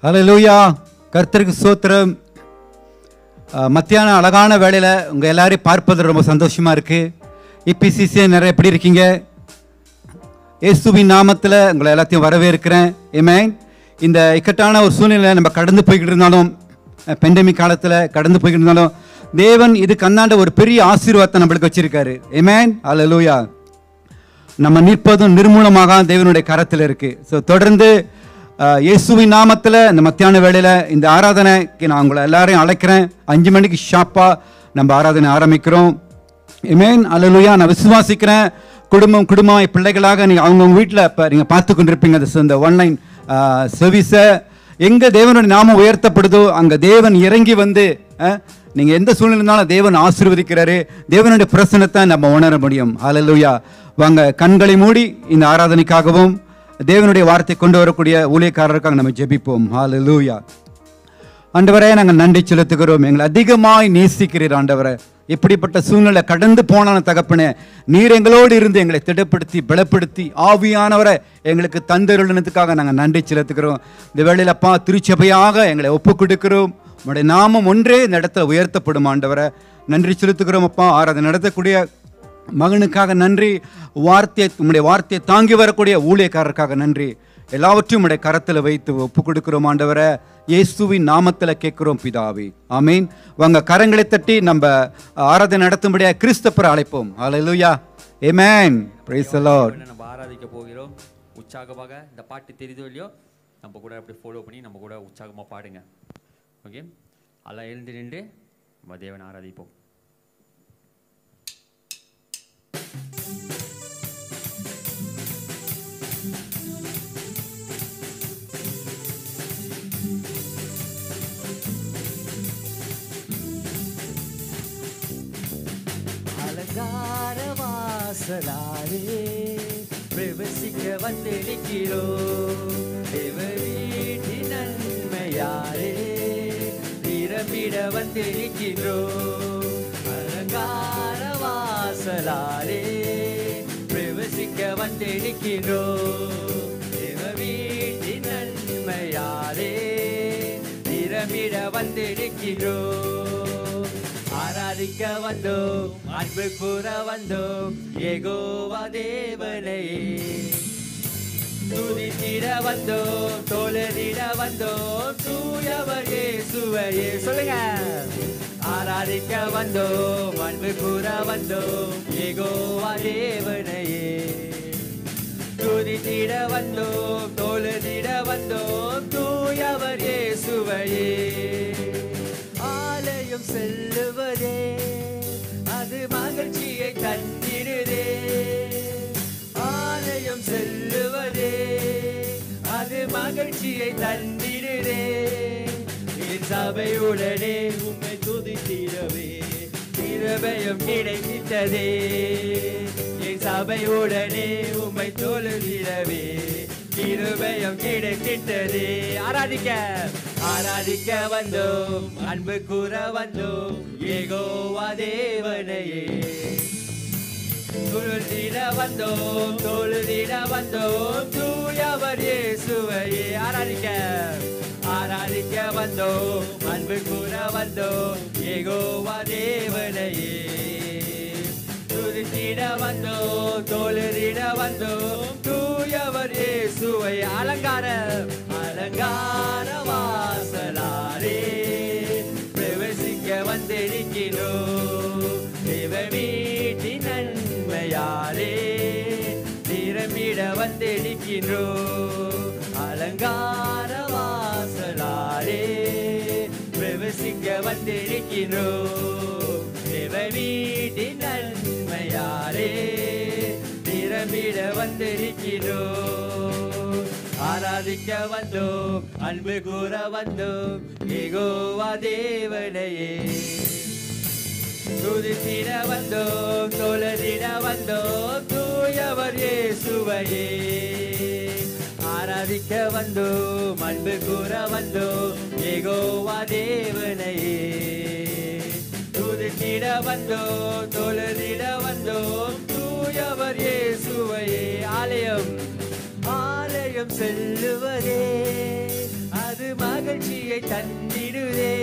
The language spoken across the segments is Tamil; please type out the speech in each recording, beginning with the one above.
ஹalleluya கர்த்தருக்கு சோத்திரம் அஹ், மத்தியான அழகான வேளையில் உங்கள் எல்லாரையும் பார்ப்பது ரொம்ப சந்தோஷமாக இருக்குது இபிசிசி நிறைய எப்படி இருக்கீங்க இயேசுவின் நாமத்தில் உங்களை எல்லாத்தையும் வரவேற்கிறேன் ஏமேன் இந்த இக்கட்டான ஒரு சூழ்நிலை நம்ம கடந்து போய்கிட்டு இருந்தாலும் பெண்டமிக் காலத்தில் கடந்து போய்கிட்டு இருந்தாலும் தேவன் இது கண்ணாண்ட ஒரு பெரிய ஆசீர்வாதத்தை நம்மளுக்கு வச்சிருக்காரு ஏமேன் ஹalleluya நம்ம நிற்பதும் நிர்மூலமாக தேவனுடைய கரத்தில் இருக்கு ஸோ தொடர்ந்து அஹ், இயேசுவின் நாமத்தில் இந்த மத்தியான வேளையில் இந்த ஆராதனைக்கு நான் உங்களை எல்லாரையும் அழைக்கிறேன் அஞ்சு மணிக்கு ஷாப்பாக நம்ம ஆராதனை ஆரம்பிக்கிறோம் இமேன் அல்லலுயா நான் விசுவாசிக்கிறேன் குடும்பம் குடும்பம் பிள்ளைகளாக நீங்கள் அவங்கவுங்க வீட்டில் இப்போ நீங்கள் பார்த்து கொண்டிருப்பீங்க அந்த இந்த ஒன்லைன் சர்வீஸை எங்கே தேவனுடைய நாமம் உயர்த்தப்படுதோ அங்கே தேவன் இறங்கி வந்து நீங்கள் எந்த சூழ்நிலை இருந்தாலும் தேவன் ஆசீர்வதிக்கிறாரு தேவனுடைய பிரசனத்தை நம்ம உணர முடியும் ஹalleluya வாங்க கண்களை மூடி இந்த ஆராதனைக்காகவும் தேவனுடைய வார்த்தை கொண்டு வரக்கூடிய ஊழியக்காரருக்காக நம்ம ஜெபிப்போம் ஹalleluya ஆண்டவரே நாங்கள் நன்றி செலுத்துகிறோம் எங்களை அதிகமாய் நேசிக்கிறீர் ஆண்டவரே எப்படிப்பட்ட சூழ்நிலை கடந்து போனான தகப்பனே நீர் எங்களோடு இருந்து எங்களை திடப்படுத்தி பலப்படுத்தி ஆவியானவரை எங்களுக்கு தந்தருளினதுக்காக நாங்கள் நன்றி செலுத்துகிறோம் இந்த வேளையில் அப்பா திருச்சபையாக எங்களை ஒப்பு கொடுக்கிறோம் உங்களுடைய நாமம் ஒன்றே இந்த இடத்துல உயர்த்தப்படும் ஆண்டவரை நன்றி செலுத்துகிறோம் அப்பா ஆராதனை நடத்தக்கூடிய மகனுக்காக நன்றி வார்த்தையை உம்முடைய வார்த்தையை தாங்கி வரக்கூடிய ஊழியக்காரருக்காக நன்றி எல்லாவற்றையும் உடைய கரத்தில் வைத்து ஒப்பு கொடுக்கிறோம் ஆண்டவரை இயேசுவின் நாமத்தில் கேட்கிறோம் பிதாவே ஆமீன் வாங்க கரங்களை தட்டி நம்ம ஆராதனை நடத்தும்படியாக கிறிஸ்தப்பரை அழைப்போம் ஹalleluya ஆமென் praise the lord தேவனை நம்ம ஆராதிக்க போகிறோம் உற்சாகமாக இந்த பாட்டு தெரியுதோ இல்லையோ நம்ம கூட அப்படி ஃபாலோ பண்ணி நம்ம கூட உற்சாகமாக பாடுங்க ஓகே எல்லாம் எழுந்து நின்று நம்ம தேவனை ஆராதிப்போம் அலங்கார வாசலாரே பிரவசிக்க வந்து நிற்கிறோம் தேவ வீட்டின் நன்மையாரே நிரம்பிட வந்து நிற்கின்றோம் அலங்கார வாசலாரே பிரவசிக்க வந்து நிற்கின்றோம் தேவ வீட்டின் நன்மையாரே நிரம்பிட வந்து நிற்கின்றோம் ஆராதிக்க வந்தோம் அன்பு கூற வந்தோம் ஏகோவா தேவனையே துதித்திட வந்தோம் தோழரிட வந்தோம் தூயவர் இயேசுவையே சொல்லுங்க ஆராதிக்க வந்தோம் அன்பு கூற வந்தோம் ஏகோவா தேவனையே துதித்திட வந்தோம் தோழரிட வந்தோம் தூயவர் இயேசுவையே ஆலயம் செல்லுவதே அது மகிழ்ச்சியை தந்திடுதே ஆலயம் செல்லுவதே அது மகிழ்ச்சியை தந்திடுதே என் சபையுடனே உம்மை துதித்திடவே திருபயம் கிடைத்திட்டதே என் சபையுடனே உம்மை தொழுதிடவே கிருபயம் கிடைத்திட்டதே ஆராதிக்க ஆராதிக்க வந்தோம் அன்பு கூற வந்தோம் ஏகோவா தேவனையே தொழுதிட வந்தோம் தொழுதிட வந்தோம் தூயவர் இயேசுவையே ஆராதிக்க ஆராதிக்க வந்தோம் அன்பு கூற வந்தோம் ஏகோவா தேவனையே துதித்திட வந்தோம் தொழுதிட வந்தோம் தூயவர் இயேசுவை அலங்கார அலங்கார வாசலாரே பிரவேசிக்க வந்திருக்கிறோம் தேவ வீட்டின் நன்மையாரே நிரம்பிட வந்திருக்கிறோம் அலங்கார வாசலாரே பிரவேசிக்க வந்திருக்கிறோம் தேவ வீட்டின் நன்மையாரே நிரம்பிட வந்திருக்கிறோம் ஆராதிக்க வந்தோம் அன்பு கூற வந்தோம் ஏகோவா தேவனையே துதித்திட வந்தோம் தொழதிட வந்தோம் தூயவர் இயேசுவையே ஆராதிக்க வந்தோம் அன்பு கூற வந்தோம் ஏகோவா தேவனையே துதித்திட வந்தோம் தொழுதிட வந்தோம் தூயவர் இயேசுவையே ஆலயம் ஆலயம் செல்லுவதே அது மகிழ்ச்சி மகிழ்ச்சியை தந்திடுதே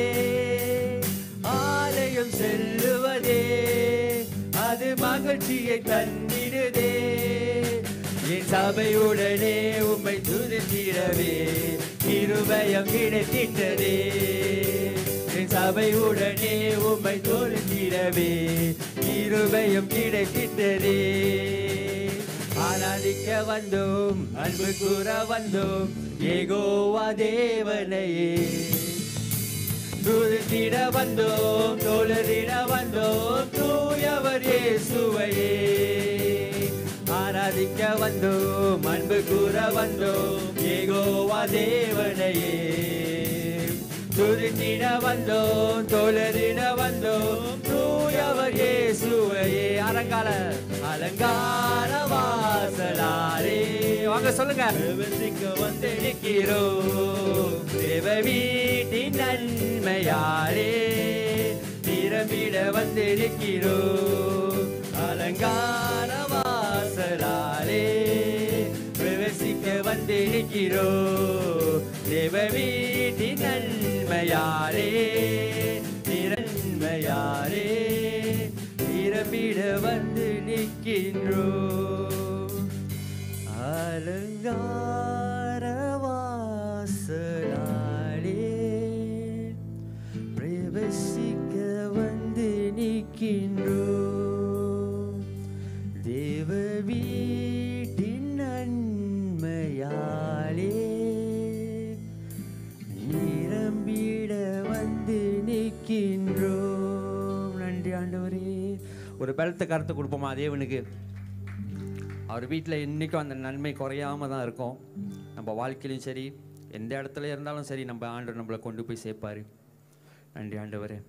ஆலயம் செல்லுவதே அது மகிழ்ச்சியை தந்திடுதே என் சபையுடனே உம்மை துதித்திடவே இருபயம் கிடைத்திட்டதே என் சபையுடனே உம்மை துதித்திடவே இருபயம் கிடைத்திட்டதே ஆராதிக்க வந்தோம் அன்பு கூற வந்தோம் ஏகோவா தேவனையே துதித்திட வந்தோம் தோழரிட வந்தோம் தூயவர் இயேசுவையே ஆராதிக்க வந்தோம் அன்பு கூற வந்தோம் ஏகோவா தேவனையே துதித்திட வந்தோம் தோழரிட வந்தோம் தூயவர் இயேசுவையே அலங்கார அலங்கார வாசலாரே வாங்க சொல்லுங்க விவசிக்க வந்து நிற்கிறோம் தேவ வீட்டின் நன்மையாரே நிரம்பிட வந்து நிற்கிறோம் அலங்கார வாசலாரே பிரவேசிக்க வந்து நிற்கிறோம் தேவ வீட்டின் நன்மையாரே நிரன்மையாரே நிரம்பிட வந்து நிற்கின்றோம் அலங்கார வாசலாலே பிரவேசிக்க வந்து நிற்கின்றோம் தேவ வீட்டின் நன்மையாலே நிரம்பிட வந்து நிற்கின்றோம் நன்றி ஆண்டவரே ஒரு பலத்த கருத்தை கொடுப்போமா தேவனுக்கு அவர் வீட்டில் இன்றைக்கும் அந்த நன்மை குறையாம தான் இருக்கும் நம்ம வாழ்க்கையிலும் சரி எந்த இடத்துல இருந்தாலும் சரி நம்ம ஆண்டவர் நம்மளை கொண்டு போய் சேர்ப்பாரு நன்றி ஆண்டவரே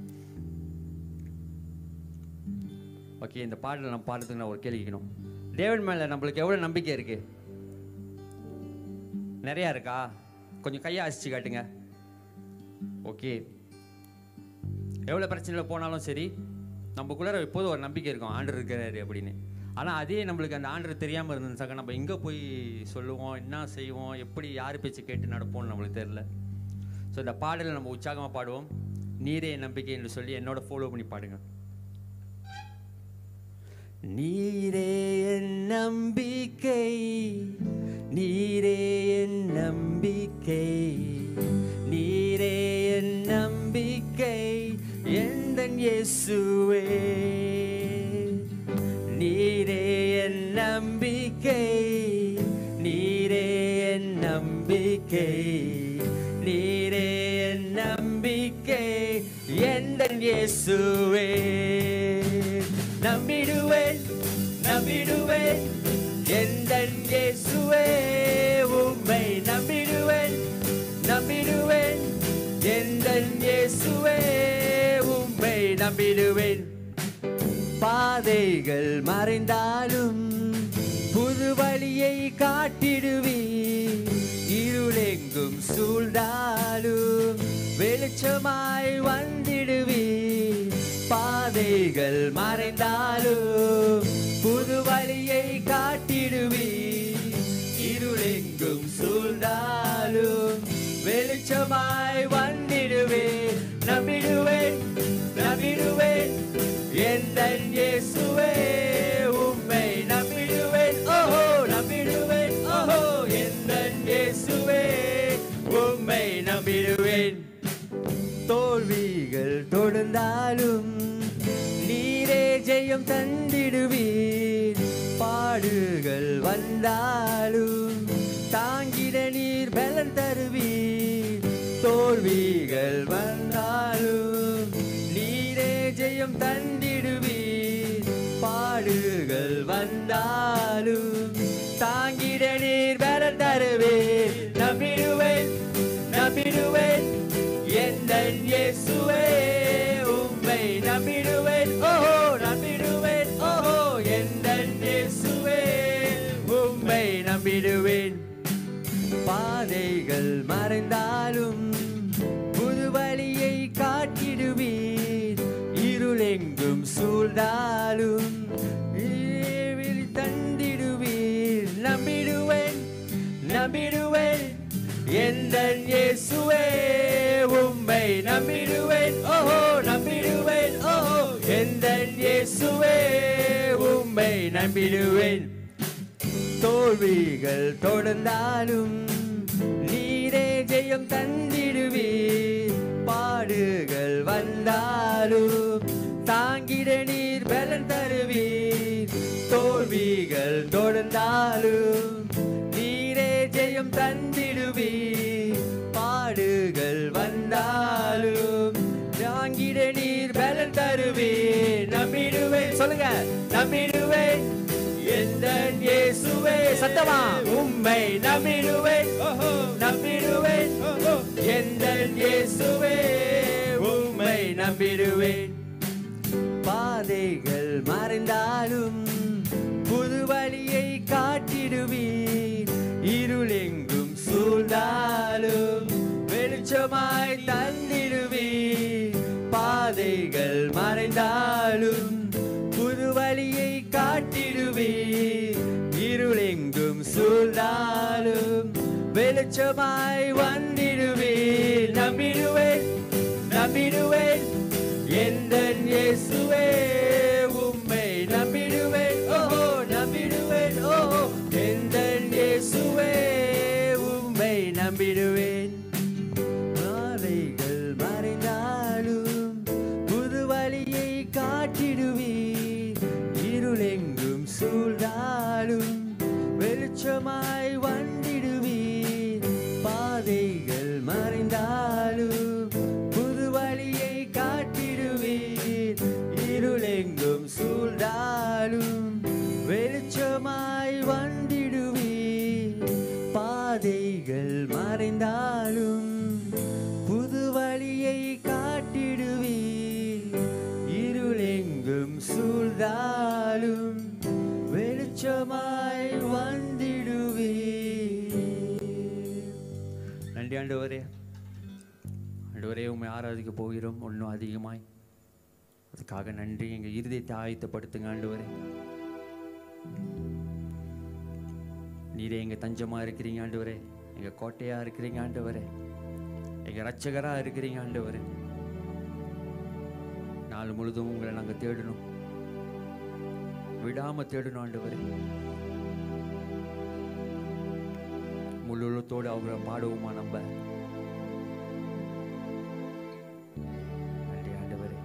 ஓகே இந்த பாடலை நம்ம பாடுறதுக்கு நான் ஒரு கேள்வி கேட்கணும் தேவன் மேலே நம்மளுக்கு எவ்வளோ நம்பிக்கை இருக்கு நிறையா இருக்கா கொஞ்சம் கையை அசிச்சு காட்டுங்க ஓகே எவ்வளோ பிரச்சனையில் போனாலும் சரி நமக்குள்ளார எப்போதும் ஒரு நம்பிக்கை இருக்கும் ஆண்டர் இருக்கிறாரு அப்படின்னு ஆனால் அதே நம்மளுக்கு அந்த ஆண்டர் தெரியாமல் இருந்துச்சாக்க நம்ம எங்கே போய் சொல்லுவோம் என்ன செய்வோம் எப்படி யார் பேச்சு கேட்டு நடப்போம்னு நம்மளுக்கு தெரில ஸோ இந்த பாடலை நம்ம உற்சாகமாக பாடுவோம் நீரே என் நம்பிக்கை என்று சொல்லி என்னோட ஃபாலோ பண்ணி பாடுங்க நீரே என் நம்பிக்கை நீரே என் நம்பிக்கை நீரே என் நம்பிக்கை எந்தன் இயேசுவே நீரே என் நம்பிக்கை நீரே என் நம்பிக்கை நீரே என் நம்பிக்கை எந்தன் இயேசுவே நம்பிடுவேன் நம்பிடுவேன் எந்தன் இயேசுவே உம்மை நம்பிடுவேன் நம்பிடுவேன் எந்தன் இயேசுவே உம்மை நம்பிடுவேன் பாதைகள் மறைந்தாலும் புது வழியை காட்டிடுவீர் இருளெங்கும் சூழ்ந்தாலும் வெளிச்சமாய் வந்திடுவீர் பாதைகள் மறைந்தாலும் புது வழியை காட்டிடுவீர் இருளெங்கும் சூழ்ந்தாலும் வெளிச்சமாய் வந்திடுவேன் நம்பிடுவேன் நம்பிடுவேன் எந்த இயேசுவே உம்மை நம்பிடுவேன் ஓஹோ நம்பிடுவேன் ஓஹோ எந்த இயேசுவே உம்மை நம்பிடுவேன் தோல்விகள் தொடர்ந்தாலும் நீரே ஜெயம் தந்திடுவீர் பாடுகள் வந்தாலும் தாங்கிட நீர் பலன் தருவீர் தோல்விகள் வந்தாலும் நீரே ஜெயம் தந்திடுவீர் பாடுகள் வந்தாலும் தாங்கிட நீர் பலன் தருவீர் நம்பிடுவேன் நம்பிடுவேன் எந்த இயேசுவே உம்மை நம்பிடுவேன் ஓஹோ நம்பிடுவேன் ஓஹோ எந்த இயேசுவே உம்மை நம்பிடுவேன் பாதைகள் மறைந்தாலும் புது வழியை காட்டிடுவீர் இருளெங்கும் சூழ்ந்தாலும் விழி தந்திடுவீர் நம்பிடுவேன் நம்பிடுவேன் எந்த இயேசுவே நம்பிடுவேன் தோல்விகள் தொடர்ந்தாலும் நீரே ஜெயம் தந்திடுவீர் பாடுகள் வந்தாலும் தாங்கிட நீர் பலன் தருவீர் தோல்விகள் தொடர்ந்தாலும் நீரே ஜெயம் தந்திடுவீர் பாடுகள் வந்தாலும் தாங்கிட நீர் பலன் தருவீர் நம்பிடுவேன் சொல்லுங்க நம்பிடுவேன் எந்த இயேசுவே சத்தமா உம்மை நம்பிடுவேன் நம்பிடுவேன் எந்த இயேசுவே உம்மை நம்பிடுவேன் பாதைகள் மறைந்தாலும் புது வழியை காட்டிடுவீர் இருளெங்கும் சூழ்ந்தாலும் வெளிச்சமாய் தந்திடுவீர் பாதைகள் மறைந்தாலும் புது வழியை காட்டிடுவீர் இருளெங்கும் சூழ்ந்தாலும் வெளிச்சமாய் வந்திடுவீர் நம்பிடுவேன் நம்பிடுவேன் எந்த இயேசுவே உம்மை நம்பிடுவேன் ஓஹோ நம்பிடுவேன் ஓஹோ எந்த இயேசுவே உம்மை நம்பிடுவேன் மாலைகள் மறைந்தாலும் புது வழியை காட்டிடுவீர் இருளெங்கும் சூழ்ந்தாலும் வெளிச்சமாய் வந்திடுவீர் பாதைகள் மறைந்தாலும் புது வழியை காட்டிடுவீர் இருளெங்கும் சூழ்ந்தாலும் வெளிச்சமாய் வந்திடுவீர் பாதைகள் மறைந்தாலும் புது வழியை காட்டிடுவீர் இருளெங்கும் சூழ்ந்தாலும் வெளிச்சமாய் வந்திடுவீர் நன்றி ஆண்டவரே ஆண்டவரே உண்மை ஆராதிக்க போகிறோம் ஒன்றும் அதிகமாய் அதுக்காக நன்றி எங்கள் இருதயத்தை ஆயத்தப்படுத்துங்க ஆண்டவரே நீரே எங்க தஞ்சமா இருக்கிறீங்க ஆண்டவரே எங்க கோட்டையா இருக்கிறீங்க ஆண்டவரே எங்க ரட்சகரா இருக்கிறீங்க ஆண்டவரே நாள் முழுதும் உங்களை நாங்க தேடணும் விடாம தேடணும் ஆண்டவரே முழு உள்ளத்தோடு அவங்கள பாடுவோமா நம்ம நன்றி ஆண்டவரே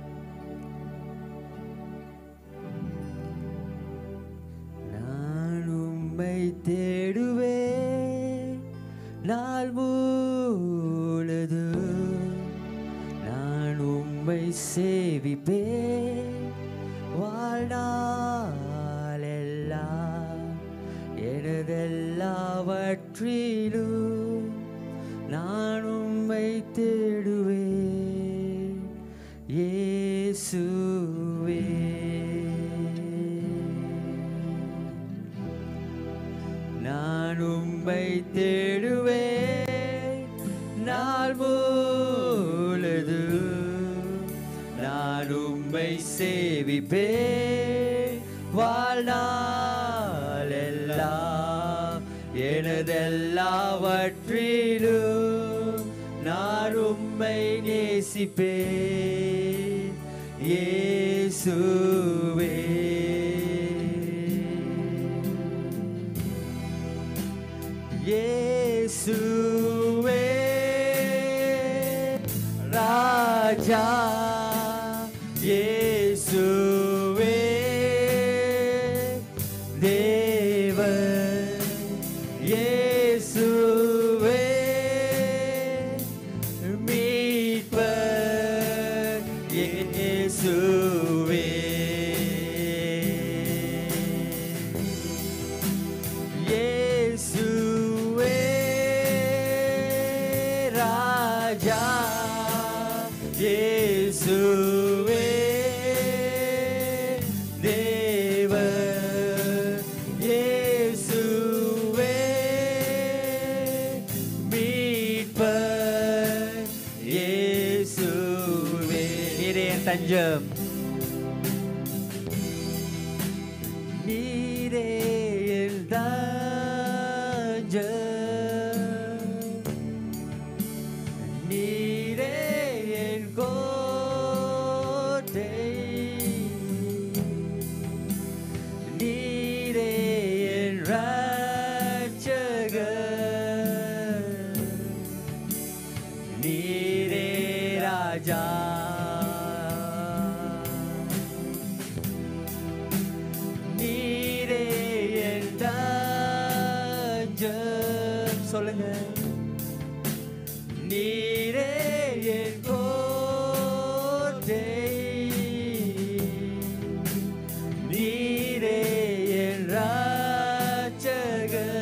நான் உம்மை தேடுவேன் நாள் முழுது நான் உம்மை சேவிப்பேன் வாழ்நாளெல்லாம் எனதெல்லாவற்றிலும் நான் உம்மை தேடுவேன் இயேசுவே நான் உம்மை தேடுவேன் நாள் முழுது நான் உம்மை சேவிப்பேன் வாழ்நாளெல்லாம் எனதெல்லாவற்றிலும் நான் உம்மை நேசிப்பேன் இயேசுவே இயேசுவே ராஜா இயேசுவே தேவன் இயேசுவே மீட்பர் இயேசுவே இயேசுவே ராஜா இயேசுவே தேவன் இயேசுவே மீட்பர் இயேசுவே நீரே என் தஞ்சம் நீரே என் தஞ்சம் நீரே என் கோட்டை நீரே ராஜா நீரே என் தஞ்சம். சொல்லுங்க நீரே என் கோட்டை நீரே என் ராஜகர்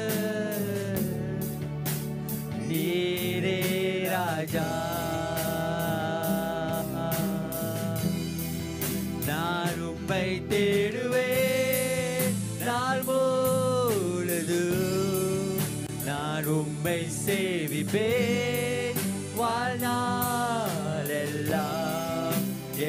நீரே ராஜா நான் உம்மை தேடுவேன் நாள் பொழுது நான் உம்மை சேவிப்பேன் வாழ்நாளெல்லாம்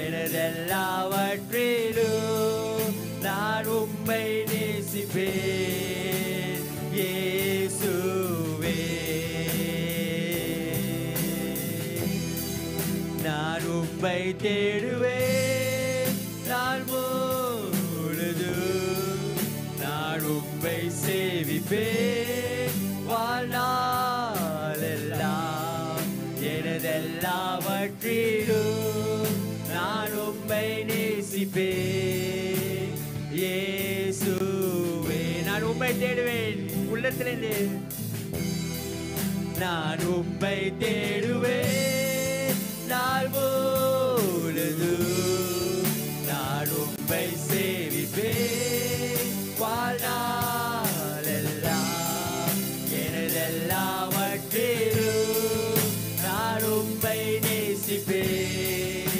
எனதெல்லாவற்றிலும் நான் உம்மை நேசிப்பேன் இயேசுவே நான் உம்மை தேடுவேன் நான் பொழுது நான் உம்மை சேவிப்பேன் வாழ்நாளெல்லாம் எனதெல்லாவற்றிலும் நான் உம்மை நேசிப்பேன் இயேசுவே நான் உம்மை தேடுவேன் உள்ளத்திலிருந்து நான் உம்மை தேடுவேன் நாள் பொழுது நான் உம்மை சேவிப்பேன் வாழ்நாளெல்லாம் எனதெல்லாவற்றிலும் நான் உம்மை நேசிப்பேன்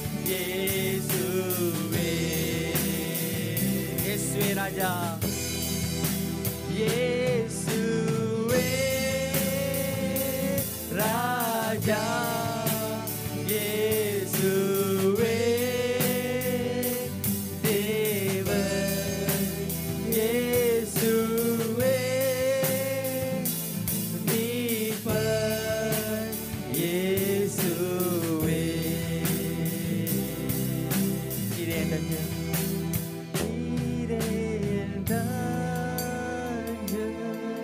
இயேசுவே இயேசுவே ராஜா இயேசுவே ராஜா இயேசுவே தேவன் இயேசுவே மீட்பர் இயேசுவே இதே தஞ்சம் நீரே என் தஞ்சம்.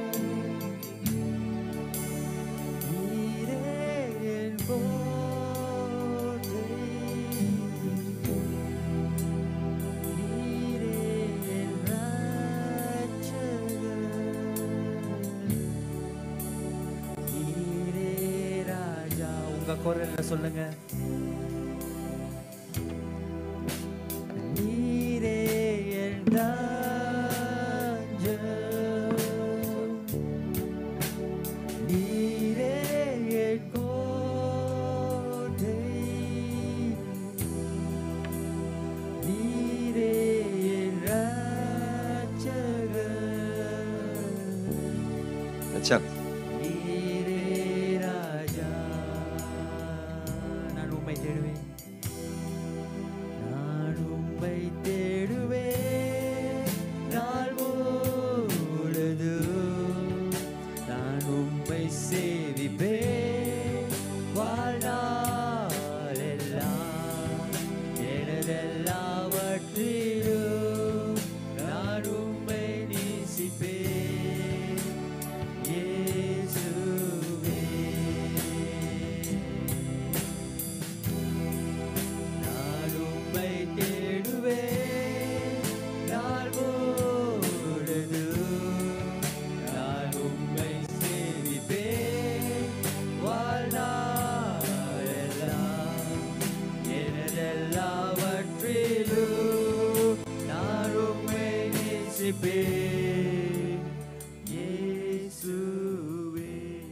நீரே என் கோட்டை. நீரே என் ரட்சகர். நீரே ராஜா உங்க குரல்ல சொல்லுங்க நீரே என் தஞ்சம். நீரே என் கோட்டை. நீரே என் ரட்சகர். अच्छा நீரே ராஜா நான் உம்மை தேடுவேன் நான் உம்மை தேடுவேன் நாள் பொழுது நான் உம்மை சேவிப்பேன் வாழ்நாளெல்லாம் எனதெல்லாவற்றிலும் நான் உம்மை நேசிப்பேன் இயேசுவே நான் உம்மை தேடுவேன் நாள் பொழுது நான் உம்மை சேவிப்பேன் வாழ்நாளெல்லாம் எனதெல்லாவற்றிலும் நான் உம்மை நேசிப்பேன் இயேசுவே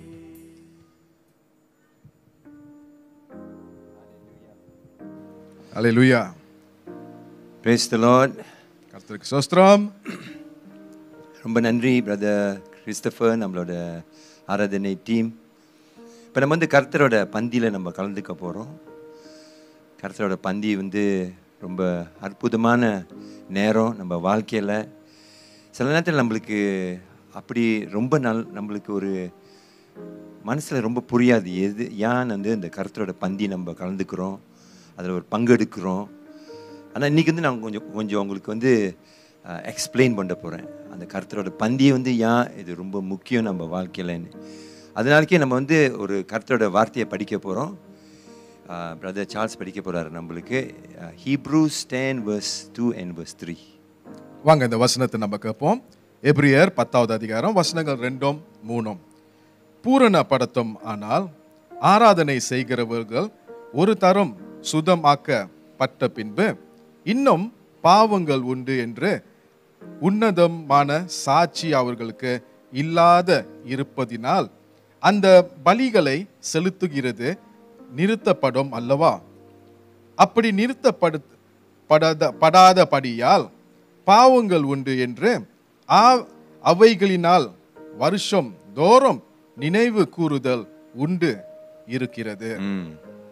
அலையலுயா praise the lord கர்த்தருக்கு சோஸ்திரம் ரொம்ப நன்றி பிரதர் கிறிஸ்டபர் நம்மளோட ஆராதனை டீம் இப்போ நம்ம வந்து கர்த்தரோட பந்தியில் நம்ம கலந்துக்க போகிறோம் கர்த்தரோட பந்தி வந்து ரொம்ப அற்புதமான நேரம் நம்ம வாழ்க்கையில் சில நேரத்தில் நம்மளுக்கு அப்படி ரொம்ப நல் நம்மளுக்கு ஒரு மனசில் ரொம்ப புரியாது எது ஏன் வந்து இந்த கருத்தரோட பந்தி நம்ம கலந்துக்கிறோம் அதில் ஒரு பங்கெடுக்கிறோம் ஆனால் இன்றைக்கி வந்து நான் கொஞ்சம் கொஞ்சம் உங்களுக்கு வந்து எக்ஸ்பிளைன் பண்ண போகிறேன் அந்த கருத்தரோட பந்தியை வந்து ஏன் இது ரொம்ப முக்கியம் நம்ம வாழ்க்கையிலன்னு அதனாலக்கே நம்ம வந்து ஒரு கருத்தரோட வார்த்தையை படிக்க போகிறோம் பிரதர் சார்ல்ஸ் படிக்க போறாரு நம்மளுக்கு Hebrews ten verse two and verse three வாங்க இந்த வசனத்தை நம்ம கேட்போம் எப்ரியர் பத்தாவது அதிகாரம் வசனங்கள் ரெண்டும் மூணும் பூரணப்படுத்தும் ஆனால் ஆராதனை செய்கிறவர்கள் ஒரு தரம் சுதமாக்கப்பட்ட பின்பு இன்னும் பாவங்கள் உண்டு என்று உன்னதமான சாட்சி அவர்களுக்கு இல்லாத இருப்பதினால் அந்த பலிகளை செலுத்துகிறது நிறுத்தப்படும் அல்லவா அப்படி நிறுத்தப்படு படாத படாதபடியால் பாவங்கள் உண்டு என்று ஆ- அவைகளினால் வருஷம் தோறும் நினைவு கூறுதல் உண்டு இருக்கிறது ம்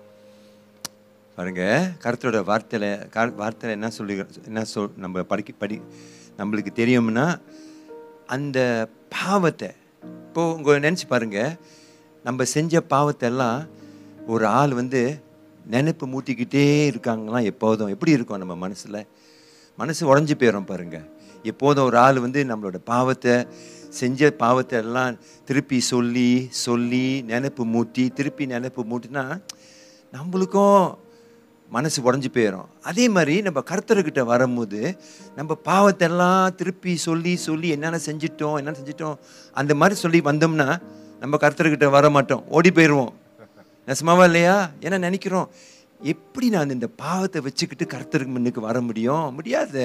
பாருங்க கருத்தோட வார்த்தையில கா- வார்த்தையில என்ன சொல்லி என்ன சொல் நம்ம படிக்க படி நம்மளுக்கு தெரியும்னா அந்த பாவத்தை இப்போ உங்க நினச்சி பாருங்க நம்ம செஞ்ச பாவத்தை எல்லாம் ஒரு ஆள் வந்து நினைப்பு மூட்டிக்கிட்டே இருக்காங்களாம் எப்போதும் எப்படி இருக்கும் நம்ம மனசுல மனசு உடஞ்சி போயிடும் பாருங்க எப்போதும் ஒரு ஆள் வந்து நம்மளோட பாவத்தை செஞ்ச பாவத்தை எல்லாம் திருப்பி சொல்லி சொல்லி நினைப்பு மூட்டி திருப்பி நினைப்பு மூட்டினா நம்மளுக்கும் மனசு உடஞ்சி போயிடும் அதே மாதிரி நம்ம கர்த்தர்கிட்ட வரும்போது நம்ம பாவத்தை எல்லாம் திருப்பி சொல்லி சொல்லி என்னென்ன செஞ்சிட்டோம் என்னென்ன செஞ்சிட்டோம் அந்த மாதிரி சொல்லி வந்தோம்னா நம்ம கர்த்தர்கிட்ட வர மாட்டோம் ஓடி போயிடுவோம் நெசமாவா இல்லையா ஏன்னா நினைக்கிறோம் எப்படி நான் இந்த பாவத்தை வச்சுக்கிட்டு கர்த்தருக்கு முன்னுக்கு வர முடியும் முடியாது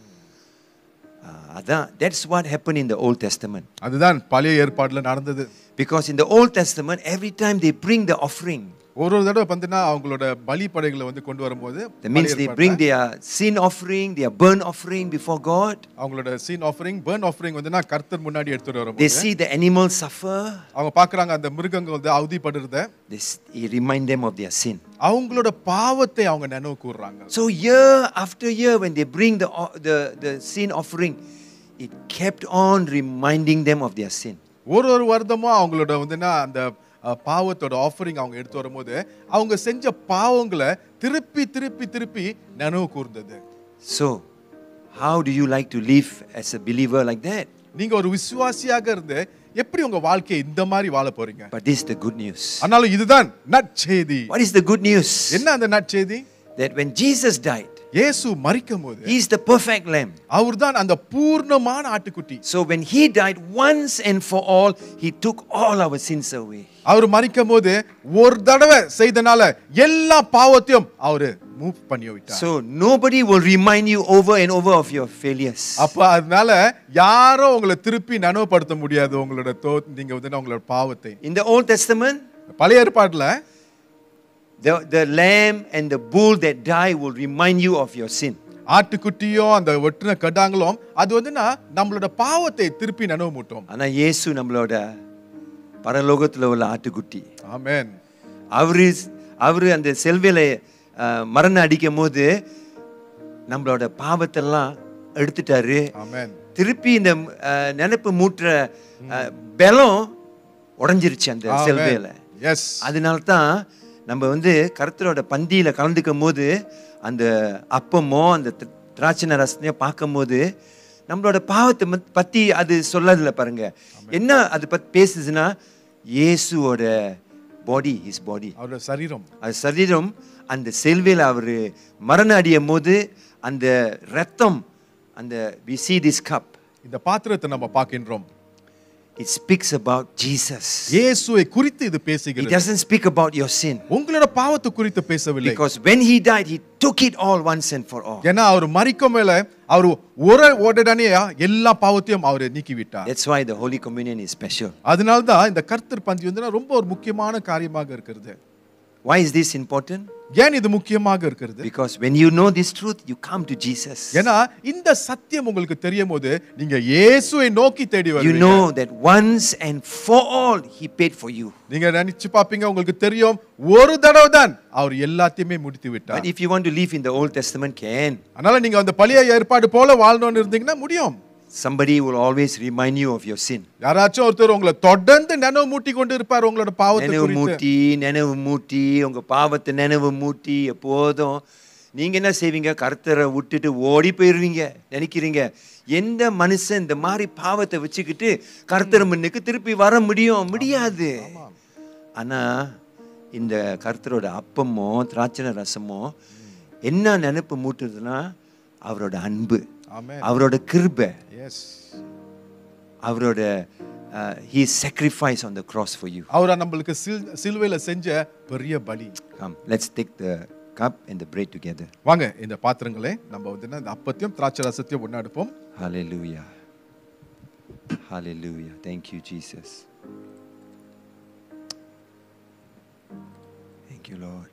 ஆஹ், அதான் that's what happen in the old testament அதுதான் பழைய ஏற்பாடுல நடந்தது because in the old testament every time they bring the offering ஒரு ஒரு தடவை பார்த்தீங்கன்னா அவங்களோட பலி படைகளை வந்து கொண்டு வரும்போது that means பழைய they ஏற்பாட்டுல bring their sin offering their burnt offering before god அவங்களோட சீன் ஆஃபரிங் பர்ன் ஆஃபரிங் வந்து நான் கர்த்தர் முன்னாடி எடுத்துட்டு they வரும்போது see the animals suffer அவங்க பாக்குறாங்க அந்த மிருகங்கள் வந்து அவதிப்படுறத they s- he remind them of their sin அவங்களோட பாவத்தை அவங்க நினைவு கூறுறாங்க so year after year when they bring the o- the the sin offering it kept on reminding them of their sin ஒரு ஒரு வருடமும் அவங்களோட வந்துன்னா அந்த அஹ், பாவத்தோட ஆஃபரிங் அவங்க எடுத்து வரும்போது அவங்க செஞ்ச பாவங்களை திருப்பி திருப்பி திருப்பி நினைவு கூர்ந்தது so how do you like to live as a believer like that நீங்க ஒரு விசுவாசியாக இருந்து எப்படி உங்க வாழ்க்கையை இந்த மாதிரி வாழ போறீங்க but this is the good news ஆனாலும் இதுதான் நற்செய்தி what is the good news என்ன அந்த நற்செய்தி that when jesus died இயேசு மரிக்கும் போது he is the perfect lamb அவர்தான் அந்த பூர்ணமான ஆட்டுக்குட்டி So when he died once and for all, he took all our sins away. அவர் மரிக்கும் போது ஒரு தடவை செய்தனால எல்லா பாவத்தையும் அவரு மூவ் பண்ணி விட்டார் So nobody will remind you over and over of your failures. அப்ப அதனால யாரும் உங்களை திருப்பி நனவுபடுத்த முடியாது உங்களோட தோ நீங்க வந்து உங்களோட பாவத்தை In the Old Testament, பழைய ஏற்பாட்டுல the, the lamb and the bull that die will remind you of your sin. ஆட்டுக்குட்டியும் அந்த வெட்டின கடாங்களும் அது வந்துன்னா நம்மளோட பாவத்தை திருப்பி நனவு மூட்டும் ஆனா இயேசு நம்மளோட பரலோகத்துல உள்ள ஆட்டுக்குட்டி ஆமென் அவரு அவரு அந்த செல்வியில அஹ், மரணம் அடிக்கும் போது நம்மளோட பாவத்தெல்லாம் எடுத்துட்டாரு ஆமென் திருப்பி இந்த அஹ், நினைப்பு மூட்டுற அஹ், பலம் உடைஞ்சிருச்சு அந்த செல்வையில எஸ் அதனால தான் நம்ம வந்து கருத்தரோட பந்தியில கலந்துக்கும் போது அந்த அப்பமோ அந்த தி- திராட்சை ரசனையோ பார்க்கும்போது நம்மளோட பாவத்தை மத்- பத்தி அது சொல்லதில்ல பாருங்க என்ன அது பத்தி பேசுதுன்னா இயேசுவோட பாடி ஹிஸ் பாடி அவரோட சரீரம் அது சரீரம் அந்த செல்வையில் அவர் மரணம் அடியும் போது அந்த ரத்தம் அந்த வி see this cup இந்த பாத்திரத்தை நம்ம பார்க்கின்றோம் it speaks about Jesus இயேசுவை குறித்து இது it பேசுகிறது doesn't speak about your sin உங்களோட பாவத்தை குறித்து பேசவில்லை because when he died he took it all once and for all ஏன்னா அவர் மறிக்கும் மேல அவர் ஒரு உடனே எல்லா பாவத்தையும் அவர் நீக்கி விட்டார் that's why the holy communion is special அதனால தான் இந்த கர்த்தர் பந்தி வந்து ரொம்ப ஒரு முக்கியமான காரியமாக இருக்கிறது why is this important ஏன் இது முக்கியமாக இருக்கிறது because when you know this truth you come to Jesus ஏன்னா இந்த சத்தியம் உங்களுக்கு தெரியும் போது நீங்க இயேசுவை நோக்கி தேடி you வருவீங்க know that once and for all he paid for you நீங்க நினைச்சு பாப்பீங்க உங்களுக்கு தெரியும் ஒரு தடவை தான் அவர் எல்லாத்தையுமே முடித்து but விட்டார் if you want to live in the old testament can அதனால நீங்க அந்த பழைய ஏற்பாடு போல வாழணும்னு இருந்தீங்கன்னா முடியும் somebody will always remind you of your sin யாராச்சும் ஒருத்தர் உங்களை தொடர்ந்து நினைவு மூட்டி கொண்டு இருப்பார் உங்களோட பாவத்தை நினைவு குறித்து மூட்டி நினைவு மூட்டி உங்க பாவத்தை நினைவு மூட்டி எப்போதும் நீங்க என்ன செய்வீங்க கர்த்தரை விட்டுட்டு ஓடி போயிருவீங்க நினைக்கிறீங்க எந்த மனுஷன் இந்த மாதிரி பாவத்தை வச்சுக்கிட்டு கர்த்தர் முன்னுக்கு திருப்பி வர முடியும் முடியாது ஆனா இந்த கர்த்தரோட அப்பமோ திராட்சண ரசமோ என்ன நினைப்பு மூட்டுதுன்னா அவரோட அன்பு ஆமென் அவரோட கிருபை எஸ் அவரோட he sacrifice on the cross for you அவரை நம்மளுக்கு சில் சிலுவையில செஞ்ச பெரிய பலி come let's take the cup and the bread together வாங்க இந்த பாத்திரங்களே நம்ம வந்து என்ன, இந்த அப்பத்தையும் திராட்சை ரசத்தையும் ஒண்ணா எடுப்போம் hallelujah hallelujah thank you jesus thank you lord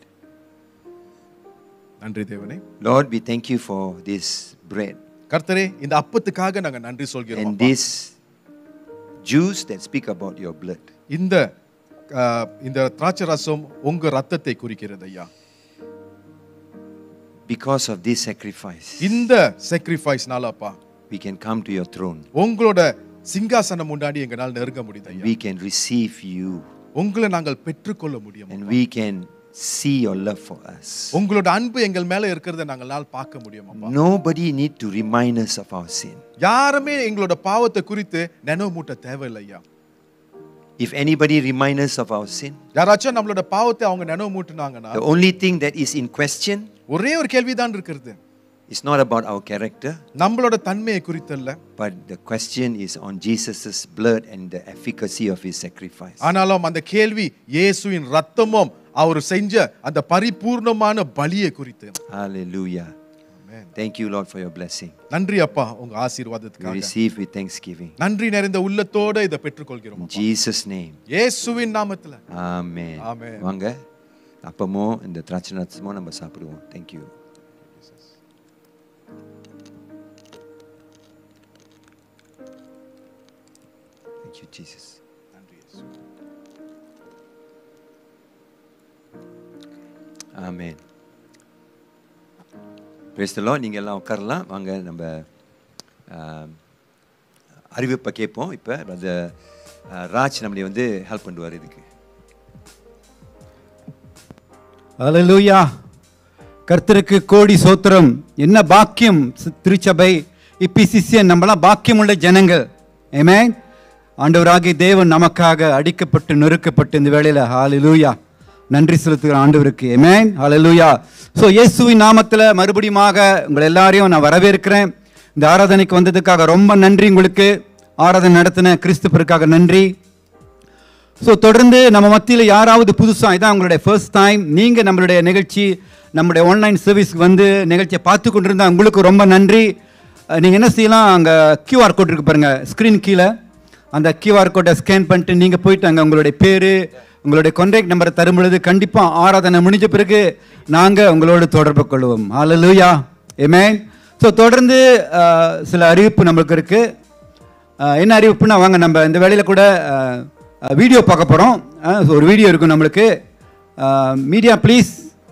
நன்றி தேவனே lord we thank you for this bread கர்த்தரே இந்த அப்பத்துக்காக நாங்க நன்றி சொல்கிறோம் and அப்பா. this juice that speak about your blood இந்த ஆஹ், இந்த திராட்சை ரசம் உங்க ரத்தத்தை குறிக்கிறது ஐயா because of this sacrifice இந்த sacrificeனால அப்பா we can come to your throne உங்களோட சிங்காசனம் முன்னாடி எங்களால் நெருங்க முடியுது and ஐயா we can receive you உங்களை நாங்கள் பெற்றுக்கொள்ள முடியும் and we can see your love for us உங்களோட அன்பு எங்கள் மேல இருக்கிறத நாங்களால் பார்க்க முடியும் அப்பா nobody need to remind us of our sin யாருமே எங்களோட பாவத்தை குறித்து நினைவு மூட்ட தேவையில்லை ஐயா if anybody remind us of our sin யாராச்சும் நம்மளோட பாவத்தை அவங்க நினைவு மூட்டுனாங்கன்னா the only thing that is in question ஒரே ஒரு கேள்விதான் இருக்கிறது is not about our character நம்மளோட தன்மையை குறித்தல்ல but the question is on jesus's blood and the efficacy of his sacrifice ஆனாலும் அந்த கேள்வி இயேசுவின் ரத்தமும் அவர் செஞ்ச அந்த பரிபூர்ணமான பலியை குறித்து hallelujah Amen. thank you lord for your blessing நன்றி அப்பா உங்க we ஆசீர்வாதத்துக்காக receive with thanksgiving நன்றி நிறைந்த உள்ளத்தோட இதை பெற்றுக்கொள்கிறோம் in அப்பா. jesus name இயேசுவின் நாமத்துல ஆமென் Amen. வாங்க அப்பமோ இந்த திராட்சை நட்சமோ நம்ம சாப்பிடுவோம் தேங்க்யூ தேங்க்யூ ஜீசஸ் நன்றி இயேசு. ஆமென் பேசலோ நீங்கள் எல்லாம் உட்காரலாம் வாங்க நம்ம ஆம், அறிவிப்பை கேட்போம் இப்போ அது ராஜ் நம்மளை வந்து ஹெல்ப் பண்ணுவார் இதுக்கு ஹalleluya கர்த்தருக்கு கோடி சோத்திரம் என்ன பாக்கியம் சி- திருச்சபை இப்பிசிசியன் நம்மளாம் பாக்கியமுள்ள ஜனங்கள் ஆமென் ஆண்டவராகிய தேவன் நமக்காக அடிக்கப்பட்டு நொறுக்கப்பட்டு இந்த வேளையில் ஹalleluya நன்றி செலுத்துகிற ஆண்டவருக்கு ஆமென் ஹalleluya ஸோ இயேசுவின் நாமத்தில் மறுபடியுமாக உங்களை எல்லாரையும் நான் வரவேற்கிறேன் இந்த ஆராதனைக்கு வந்ததுக்காக ரொம்ப நன்றி உங்களுக்கு ஆராதனை நடத்தின கிறிஸ்துவருக்காக நன்றி ஸோ தொடர்ந்து நம்ம மத்தியில் யாராவது புதுசாக இதான் உங்களுடைய ஃபர்ஸ்ட் டைம் நீங்கள் நம்மளுடைய நிகழ்ச்சி நம்முடைய ஆன்லைன் சர்வீஸ்க்கு வந்து நிகழ்ச்சியை பார்த்து கொண்டிருந்தா உங்களுக்கு ரொம்ப நன்றி நீங்கள் என்ன செய்யலாம் அங்கே கியூஆர் கோட் இருக்கு பாருங்கள் ஸ்க்ரீன் கீழே அந்த கியூஆர் கோட்டை ஸ்கேன் பண்ணிட்டு நீங்கள் போயிட்டு அங்கே உங்களுடைய பேர் உங்களுடைய கான்டாக்ட் நம்பரை தரும் பொழுது கண்டிப்பாக ஆராதனை முடிஞ்ச பிறகு நாங்கள் உங்களோடு தொடர்பு கொள்வோம் ஹalleluya ஆமென் ஸோ தொடர்ந்து அஹ், சில அறிவிப்பு நம்மளுக்கு இருக்குது அஹ் என்ன அறிவிப்புனா வாங்க நம்ம இந்த வேலையில் கூட வீடியோ பார்க்க போகிறோம் ஒரு வீடியோ இருக்கும் நம்மளுக்கு மீடியா ப்ளீஸ்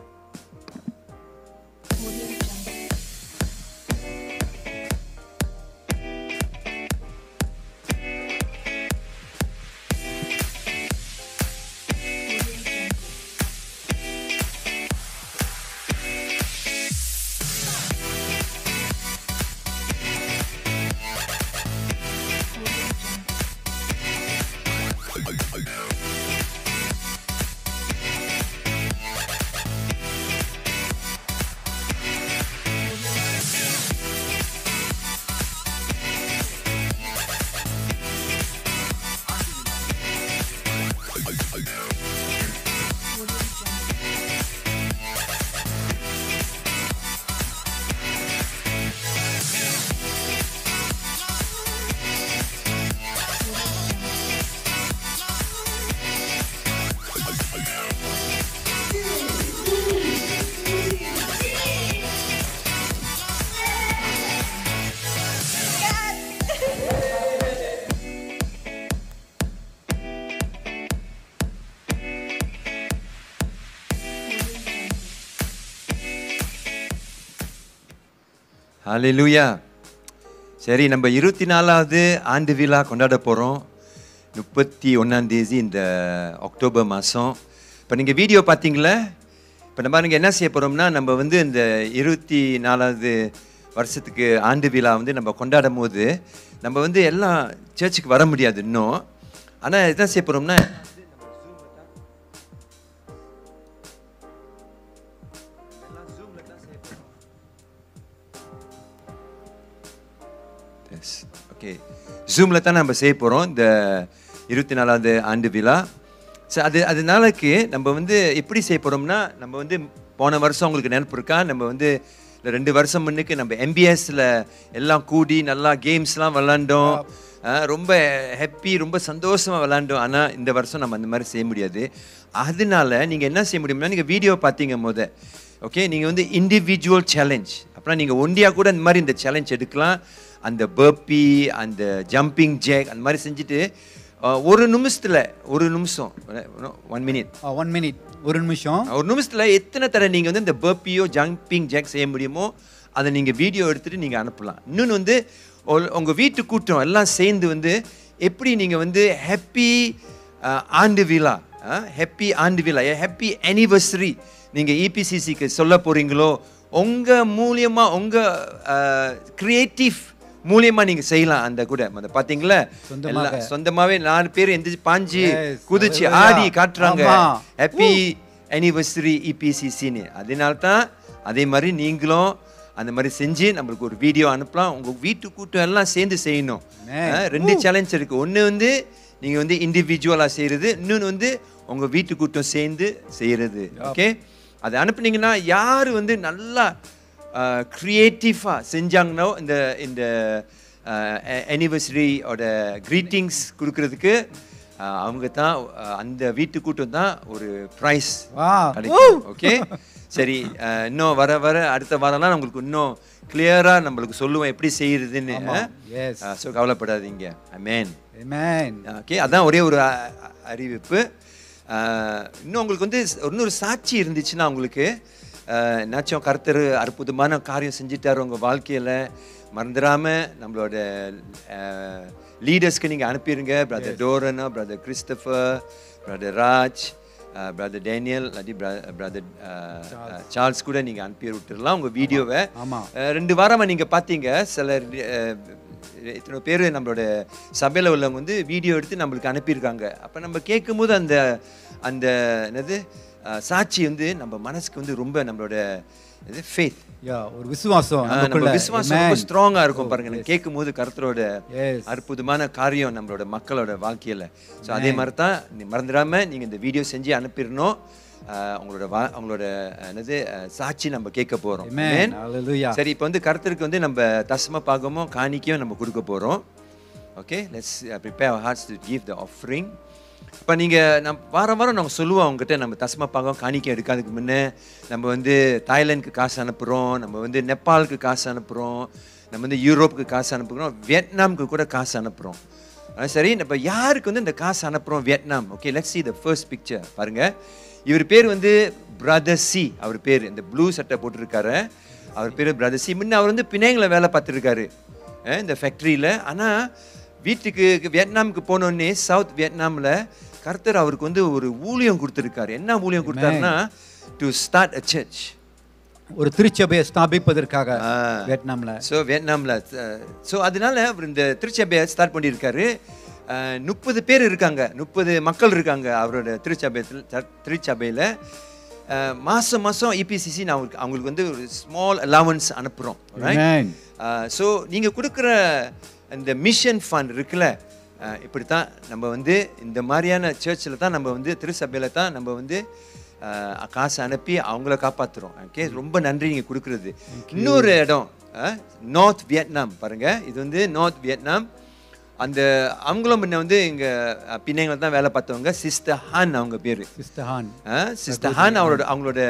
ஹalleluya சரி நம்ம இருபத்தி நாலாவது ஆண்டு விழா கொண்டாட போகிறோம் முப்பத்தி ஒன்றாம் தேதி இந்த அக்டோபர் மாதம் இப்போ நீங்கள் வீடியோ பார்த்தீங்களா இப்போ நம்ம பாருங்க என்ன செய்ய போகிறோம்னா நம்ம வந்து இந்த இருபத்தி நாலாவது வருஷத்துக்கு ஆண்டு விழா வந்து நம்ம கொண்டாடும் போது நம்ம வந்து எல்லாம் சர்ச்சுக்கு வர முடியாது இன்னும் ஆனால் என்ன செய்ய போகிறோம்னா எஸ் ஓகே ஜூமில் தான் நம்ம செய்ய போகிறோம் இந்த இருபத்தி நாலாவது ஆண்டு விழா ஸோ அது அதனாலக்கு நம்ம வந்து எப்படி செய்ய போகிறோம்னா நம்ம வந்து போன வருஷம் உங்களுக்கு நினைப்பு இருக்கா நம்ம வந்து இந்த ரெண்டு வருஷம் முன்னுக்கு நம்ம எம்பிஎஸ்ல எல்லாம் கூடி நல்லா கேம்ஸ்லாம் விளாண்டோம் அஹ் ரொம்ப ஹாப்பி ரொம்ப சந்தோஷமா விளாண்டோம் ஆனால் இந்த வருஷம் நம்ம அந்த மாதிரி செய்ய முடியாது அதனால நீங்கள் என்ன செய்ய முடியும்னா நீங்கள் வீடியோ பார்த்தீங்க போத ஓகே நீங்கள் வந்து இண்டிவிஜுவல் சேலஞ்ச் அப்புறம் நீங்கள் ஒண்டியாக கூட இந்த மாதிரி இந்த சேலஞ்ச் எடுக்கலாம் அந்த பர்பி அந்த ஜம்பிங் ஜேக் அந்த மாதிரி செஞ்சுட்டு அஹ், ஒரு நிமிஷத்தில் ஒரு நிமிஷம் ஒன் மினிட் ஒன் மினிட் ஒரு நிமிஷம் ஒரு நிமிஷத்துல எத்தனை தடவை நீங்க வந்து இந்த பர்பியோ ஜம்பிங் ஜாக் செய்ய முடியுமோ அதை நீங்க வீடியோ எடுத்துட்டு நீங்க அனுப்பலாம் இன்னொன்று வந்து உங்க- உங்க வீட்டு கூட்டம் எல்லாம் சேர்ந்து வந்து எப்படி நீங்க வந்து ஹாப்பி ஆண்டு விழா ஹாப்பி ஆண்டு விழா ஹாப்பி anniversary நீங்க இபிசிசிக்கு சொல்ல போறீங்களோ உங்க மூலியமா உங்க கிரியேட்டிவ் மூலியமா நீங்க செய்யலாம் அந்த கூட அந்த பாத்தீங்களா சொந்தமாக. எல்லாம் சொந்தமாவே நாலு பேர் எந்திரிச்சு பாஞ்சு Yes, குதிச்சு hallelujah. ஆடி காட்டுறாங்க ஆமா. ஹாப்பி anniversary இபிசிசின்னு அதனால தான் அதே மாதிரி நீங்களும் அந்த மாதிரி செஞ்சு நம்மளுக்கு ஒரு வீடியோ அனுப்பலாம் உங்க வீட்டு கூட்டம் எல்லாம் சேர்ந்து செய்யணும் Amen. அஹ், ரெண்டு சேலஞ்ச் இருக்கு ஒன்று வந்து நீங்க வந்து இண்டிவிஜுவலாக செய்யறது இன்னொன்று வந்து உங்க வீட்டு கூட்டம் சேர்ந்து செய்யறது ஓகே அதை அனுப்புனீங்கன்னா யார் வந்து நல்லா க்ரியேட்டிவாக செஞ்சாங்கன்னோ இந்த இந்த anniversary-ஓட greetings கொடுக்கறதுக்கு அஹ், அவங்க தான் அஹ், அந்த வீட்டு கூட்டம் தான் ஒரு ப்ரைஸ் Wow. கிடைக்கும் ஓகே சரி அஹ், இன்னும் வர வர அடுத்த வாரம்லாம் நம்மளுக்கு இன்னும் கிளியரா நம்மளுக்கு சொல்லுவோம் எப்படி செய்யறதுன்னு Yes. ஸோ கவலைப்படாதீங்க அமேன் Amen. ஓகே அதான் ஒரே ஒரு அ- அ- அறிவிப்பு அஹ், இன்னும் உங்களுக்கு வந்து இன்னொரு சாட்சி இருந்துச்சுன்னா உங்களுக்கு அஹ், என்னாச்சும் கருத்தர் அற்புதமான காரியம் செஞ்சிட்டாரு உங்கள் வாழ்க்கையில் மறந்துடாம நம்மளோட லீடர்ஸ்க்கு நீங்கள் அனுப்பிடுங்க பிரதர் டோரனா brother Christopher brother Raj brother Daniel இல்லாட்டி பிரதர் சார்ல்ஸ் கூட நீங்கள் அனுப்பி விட்டுறலாம் உங்கள் வீடியோவை ஆமா. அஹ், ரெண்டு வாரமாக நீங்கள் பார்த்தீங்க சிலர் அஹ், இத்தனை பேர் நம்மளோட சபையில் உள்ளவங்க வந்து வீடியோ எடுத்து நம்மளுக்கு அனுப்பியிருக்காங்க அப்போ நம்ம கேட்கும்போது அந்த அந்த என்னது அஹ், சாட்சி வந்து நம்ம மனசுக்கு வந்து ரொம்ப நம்மளோட இது ஃபேத் Yeah, ஒரு விசுவாசம் நம்ம நமக்குள்ள. விசுவாசம் ரொம்ப Amen. ஸ்ட்ராங்கா இருக்கும் பாருங்க எனக்கு கேட்கும்போது கருத்தரோட Yes. அற்புதமான காரியம் நம்மளோட மக்களோட வாழ்க்கையில ஸோ அதே மாதிரி தான் நீ மறந்துடாம நீங்க இந்த வீடியோ செஞ்சு அனுப்பிடணும் அஹ், உங்களோட வா உங்களோட அஹ், என்னது அஹ், சாட்சி நம்ம கேட்க போறோம் Amen. Amen. Hallelujah. சரி இப்போ வந்து கருத்தருக்கு வந்து நம்ம தசம பாகமும் காணிக்கையும் நம்ம கொடுக்க போறோம் okay let's prepare our hearts to give the offering இப்போ நீங்கள் நம் வாரம் வாரம் நாங்கள் சொல்லுவோம் அவங்ககிட்ட நம்ம தசம பாகம் காணிக்கை எடுக்காதுக்கு முன்னே நம்ம வந்து தாய்லாந்துக்கு காசு அனுப்புகிறோம் நம்ம வந்து நேபாளுக்கு காசு அனுப்புகிறோம் நம்ம வந்து யூரோப்புக்கு காசு அனுப்புகிறோம் வியட்நாமுக்கு கூட காசு அனுப்புகிறோம் அஹ் சரி நம்ம யாருக்கு வந்து இந்த காசு அனுப்புகிறோம் Vietnam okay let's see the first picture பாருங்க இவர் பேர் வந்து பிரதர் சி அவர் பேர் இந்த ப்ளூ சட்டை போட்டிருக்காரு அவர் பேர் பிரதர் சி முன்ன அவர் வந்து பிணைங்களை வேலை பார்த்துருக்காரு அஹ் இந்த ஃபேக்ட்ரியில் ஆனால் வீட்டுக்கு வியட்நாமுக்கு போனோடனே சவுத் வியட்நாமில் கர்த்தர் அவருக்கு வந்து ஒரு ஊழியம் கொடுத்துருக்காரு என்ன ஊழியம் கொடுத்தாருன்னா டு ஸ்டார்ட் அ சர்ச் ஒரு திருச்சபையை ஸ்தாபிப்பதற்காக ஆ. வியட்நாம்ல ஸோ வியட்நாமில் ஸோ அதனால அவர் இந்த திருச்சபையை ஸ்டார்ட் பண்ணியிருக்காரு முப்பது பேர் இருக்காங்க முப்பது மக்கள் இருக்காங்க அவரோட திருச்சபையத்தில் திருச்சபையில் மாதம் மாதம் இபிசிசி நான் அவங்களுக்கு அவங்களுக்கு வந்து ஒரு ஸ்மால் அலவன்ஸ் அனுப்புகிறோம் Amen. ஸோ நீங்கள் கொடுக்குற இந்த மிஷன் ஃபண்ட் இருக்குல்ல அஹ், இப்படித்தான் நம்ம வந்து இந்த மாதிரியான சர்ச்சில் தான் நம்ம வந்து திருச்சபையில் தான் நம்ம வந்து அஹ், காசு அனுப்பி அவங்கள காப்பாற்றுறோம் ஓகே ரொம்ப நன்றி நீங்கள் கொடுக்குறது இன்னொரு இடம் நார்த் வியட்நாம் பாருங்க இது வந்து நார்த் வியட்நாம் அந்த அவங்களும் முன்ன வந்து இங்கே பின்னைங்களை தான் வேலை பார்த்தவங்க சிஸ்டர் ஹான் அவங்க பேர் சிஸ்டர் ஹான் சிஸ்டர் ஹான் அவரோட அவங்களோட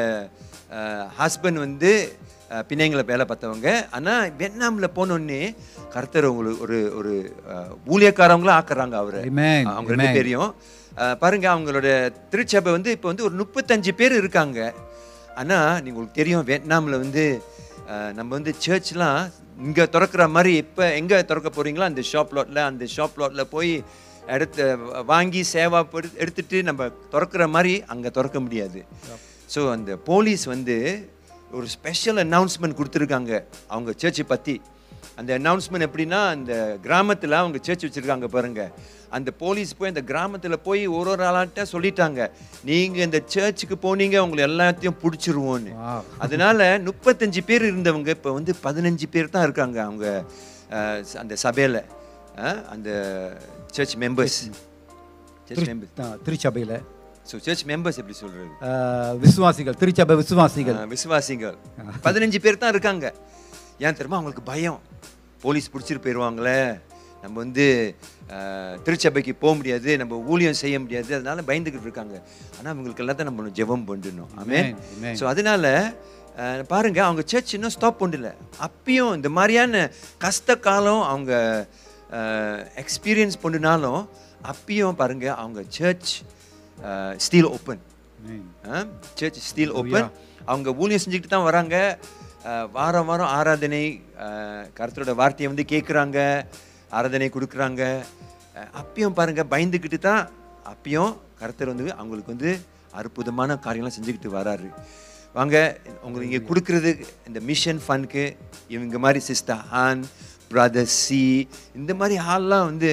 ஹஸ்பண்ட் வந்து அஹ், பிணைங்களை வேலை பார்த்தவங்க ஆனால் வியட்நாமில் போனோடனே கர்த்தர் உங்களுக்கு ஒரு ஒரு அஹ், ஊழியக்காரவங்களும் ஆக்குறாங்க அவரை Amen. அவங்க ரெண்டு Amen. பேரையும் அஹ், பாருங்க அவங்களோட திருச்சபை வந்து இப்போ வந்து ஒரு முப்பத்தஞ்சு பேர் இருக்காங்க ஆனால் நீங்க உங்களுக்கு தெரியும் வியட்நாமில் வந்து அஹ், நம்ம வந்து சர்ச்லாம் இங்கே திறக்கிற மாதிரி இப்போ எங்கே திறக்க போறீங்களோ அந்த ஷாப் லாட்டில் அந்த ஷாப் லாட்டில் போய் எடுத்து வாங்கி சேவா படு- எடுத்துட்டு நம்ம திறக்கிற மாதிரி அங்கே திறக்க முடியாது ஸோ அந்த போலீஸ் வந்து ஒரு ஸ்பெஷல் அனௌன்ஸ்மெண்ட் கொடுத்துருக்காங்க அவங்க சர்ச்சை பற்றி அந்த அனௌன்ஸ்மெண்ட் எப்படின்னா அந்த கிராமத்தில் அவங்க சர்ச் வச்சுருக்காங்க பாருங்க அந்த போலீஸ் போய் அந்த கிராமத்தில் போய் ஒரு ஒரு ஆளாட்ட சொல்லிட்டாங்க நீங்கள் இந்த சர்ச்சுக்கு போனீங்க உங்களை எல்லாத்தையும் பிடிச்சிருவோன்னு Wow. அதனால முப்பத்தஞ்சு பேர் இருந்தவங்க இப்போ வந்து பதினஞ்சு பேர் தான் இருக்காங்க அவங்க அஹ், அந்த சபையில் அந்த சர்ச் மெம்பர்ஸ் சர்ச் மெம்பர்ஸ் திரு- திருச்சபையில் ஸோ சர்ச் மெம்பர்ஸ் எப்படி சொல்கிறது ஆஹ், விசுவாசிகள் திருச்சபை விசுவாசிகள் ஆ, விசுவாசிகள் பதினஞ்சு பேர் தான் இருக்காங்க ஏன் தெரியுமா அவங்களுக்கு பயம் போலீஸ் பிடிச்சிட்டு போயிடுவாங்களே நம்ம வந்து ஆ, திருச்சபைக்கு போக முடியாது நம்ம ஊழியம் செய்ய முடியாது அதனால பயந்துக்கிட்டு இருக்காங்க ஆனால் அவங்களுக்கு எல்லாத்தையும் நம்ம ஜெபம் பண்ணணும் ஆமென் Amen, amen. ஸோ அதனால ஆ, பாருங்க அவங்க சர்ச் இன்னும் ஸ்டாப் பண்ணல அப்பயும் இந்த மாதிரியான கஷ்ட காலம் அவங்க எக்ஸ்பீரியன்ஸ் பண்ணினாலும் அப்பயும் பாருங்க அவங்க church still open church still open அவங்க ஊழியம் செஞ்சுக்கிட்டு தான் வராங்க அஹ், வாரம் வாரம் ஆராதனை அஹ், கர்த்தரோட வார்த்தையை வந்து கேட்குறாங்க ஆராதனை கொடுக்குறாங்க அஹ், அப்பயும் பாருங்க பயந்துக்கிட்டு தான் அப்பயும் கர்த்தர் வந்து அவங்களுக்கு வந்து அற்புதமான காரியம்லாம் செஞ்சுக்கிட்டு வராரு வாங்க உங்களுக்கு இங்கே கொடுக்குறது இந்த மிஷன் ஃபண்ட்க்கு இவங்க மாதிரி சிஸ்டர் ஹான் பிரதர் சி இந்த மாதிரி ஆள்லாம் வந்து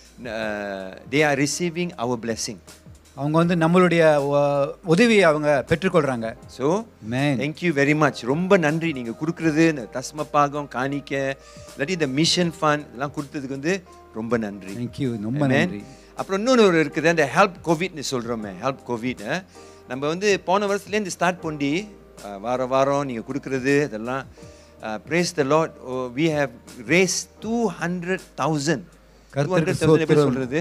தே ஆர் ரிசீவிங் அவர் blessing அவங்க வந்து நம்மளுடைய உ- உதவியை அவங்க பெற்றுக்கொள்றாங்க so Amen. Thank you very much ரொம்ப நன்றி நீங்கள் கொடுக்குறது இந்த தஸ்ம பாகம் காணிக்க இல்லாட்டி இந்த மிஷன் ஃபண்ட் இதெல்லாம் கொடுத்ததுக்கு வந்து ரொம்ப நன்றி தேங்க்யூ ரொம்ப Amen. நன்றி அப்புறம் இன்னொன்று ஒரு இருக்குது அந்த ஹெல்ப் கோவிட்னு சொல்கிறோமே ஹெல்ப் கோவிட் நம்ம வந்து போன வருஷத்துலேருந்து ஸ்டார்ட் பண்ணி அஹ், வாரம் வாரம் நீங்கள் கொடுக்குறது இதெல்லாம் praise the lord we have raise two hundred thousand to கர்த்தருக்கு ஹண்ட்ரட் தௌசண்ட் எப்படி ஸ்தோத்திரம். சொல்கிறது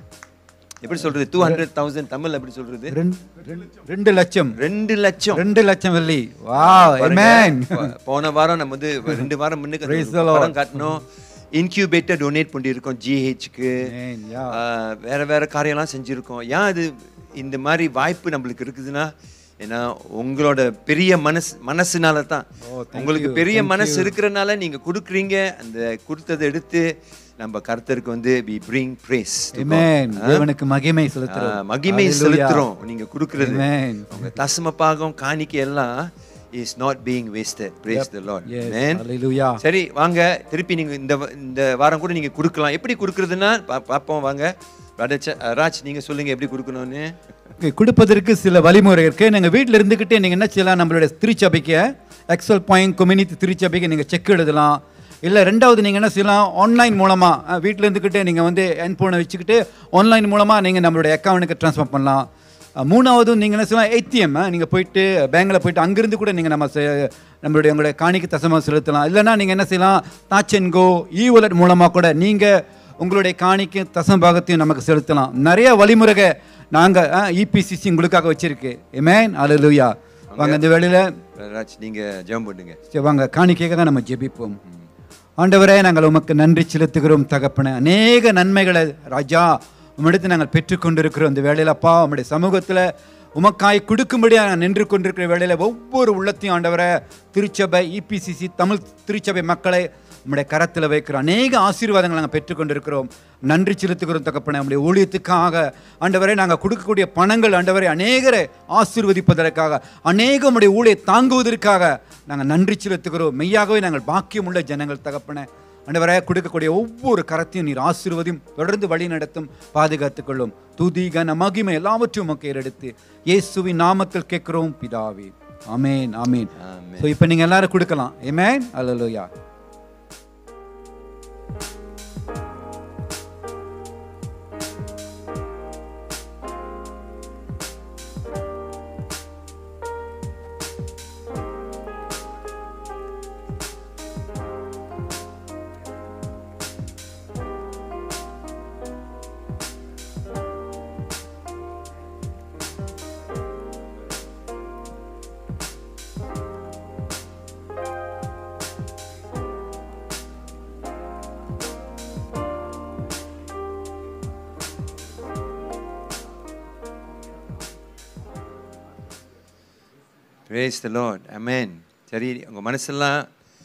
எப்படி சொல்கிறது டூ ஹண்ட்ரட் தௌசண்ட் தமிழ் எப்படி சொல்கிறது ரெண்டு- ரெண்டு- ரெண்டு லட்சம் ரெண்டு லட்சம் ரெண்டு லட்சம் வெள்ளி வா பாருங்க, amen போ- போன வாரம் நம்ம வந்து ரெண்டு வாரம் முன்னுக்கு Praise அந்த the ஒரு Lord. படம் காட்டணும் இன்க்யூபேட்டர் டொனேட் பண்ணியிருக்கோம் ஜிஹெச்க்கு Amen, yeah. வேற வேற காரியம்லாம் செஞ்சுருக்கோம் ஏன் அது இந்த மாதிரி வாய்ப்பு நம்மளுக்கு இருக்குதுன்னா ஏன்னா உங்களோட பெரிய மனசு மனசுனால தான் Oh, thank உங்களுக்கு you, பெரிய thank மனசு you. இருக்கிறனால நீங்க கொடுக்குறீங்க அந்த கொடுத்ததை எடுத்து நம்ம கர்த்தருக்கு வந்து வி பிரிங் பிரேஸ் Amen. தேவனுக்கு மகிமை செலுத்துறோம் மகிமை Hallelujah. செலுத்துறோம் நீங்க கொடுக்கறது Amen. உங்க தசம பாகம் காணிக்கை எல்லாம் is not being wasted praise the lord Yes, amen hallelujah. சரி வாங்க திருப்பி நீங்க இந்த வ- இந்த வாரம் கூட நீங்க கொடுக்கலாம் எப்படி கொடுக்கறதுன்னா பா- பாப்போம் வாங்க Brother Ch- ராஜ் நீங்க சொல்லுங்க எப்படி கொடுக்கணும்னு Okay, கொடுப்பதற்கு சில வழிமுறை இருக்கு நீங்க வீட்டில் இருந்துக்கிட்டே நீங்க என்ன செய்யலாம் நம்மளுடைய திருச்சபைக்கு எக்ஸல் பாயிண்ட் கம்யூனிட்டி திருச்சபைக்கு நீங்க செக் எழுதலாம் இல்லை ரெண்டாவது நீங்கள் என்ன செய்யலாம் ஆன்லைன் மூலமாக வீட்டில் இருந்துக்கிட்டே நீங்கள் வந்து ஃபோனை வச்சுக்கிட்டு ஆன்லைன் மூலமாக நீங்கள் நம்மளுடைய அக்கௌண்ட்டுக்கு ட்ரான்ஸ்ஃபர் பண்ணலாம் அஹ், மூணாவது நீங்கள் என்ன செய்யலாம் ஏடிஎம் நீங்கள் போயிட்டு பேங்க்கில் போயிட்டு அங்கிருந்து கூட நீங்கள் நம்ம செ- நம்மளுடைய உங்களுடைய காணிக்கு தசமாக செலுத்தலாம் இல்லைன்னா நீங்கள் என்ன செய்யலாம் தாச்சென்கோ இ வாலெட் மூலமாக கூட நீங்கள் உங்களுடைய காணிக்கு தசம் பாகத்தையும் நமக்கு செலுத்தலாம் நிறைய வழிமுறைக நாங்கள் இபிசிசி உங்களுக்காக வச்சிருக்கு எமேன் அலலுயா வாங்க இந்த வேளையில் Brother ராஜ் நீங்க ஜெபம் பண்ணுங்க சரி, வாங்க காணிக்கைக்காக நம்ம ஜெபிப்போம் ஆண்டவரே நாங்கள் உமக்கு நன்றி செலுத்துகிறோம் தகப்பனே அநேக நன்மைகளை ராஜா உம்மிடத்து நாங்கள் பெற்றுக்கொண்டிருக்கிறோம் இந்த வேளையில் அப்பா உம்முடைய சமூகத்தில் உமக்காய் கொடுக்கும்படியாக நாங்கள் நின்று கொண்டிருக்கிற வேளையில் ஒவ்வொரு உள்ளத்தையும் ஆண்டவரை திருச்சபை இபிசிசி தமிழ் திருச்சபை மக்களை உம்முடைய கரத்தில் வைக்கிறோம் அநேக ஆசீர்வாதங்களை நாங்கள் பெற்றுக்கொண்டிருக்கிறோம் நன்றி செலுத்துகிறோம் தகப்பனே உம்முடைய ஊழியத்துக்காக ஆண்டவரை நாங்கள் கொடுக்கக்கூடிய பணங்கள் ஆண்டவரை அநேகரை ஆசீர்வதிப்பதற்காக அநேக உம்முடைய ஊழியை தாங்குவதற்காக நாங்கள் நன்றி செலுத்துகிறோம் மெய்யாகவே நாங்கள் பாக்கியமுள்ள ஜனங்கள் தகப்பனே ஆண்டவரே கொடுக்கக்கூடிய ஒவ்வொரு கரத்தையும் நீர் ஆசீர்வதியும் தொடர்ந்து வழி நடத்தும் பாதுகாத்துக் கொள்ளும் துதி கன மகிமை எல்லாவற்றையும் உமக்கு ஏறெடுத்து இயேசுவின் நாமத்தில் கேட்கிறோம் பிதாவே ஆமேன் ஆமேன் ஆமென். ஸோ இப்போ நீங்கள் எல்லாரும் கொடுக்கலாம் ஏமேன் அல்லலுயா பிரேஸ் த லார்ட் அமேன் சரி உங்கள் மனசெல்லாம்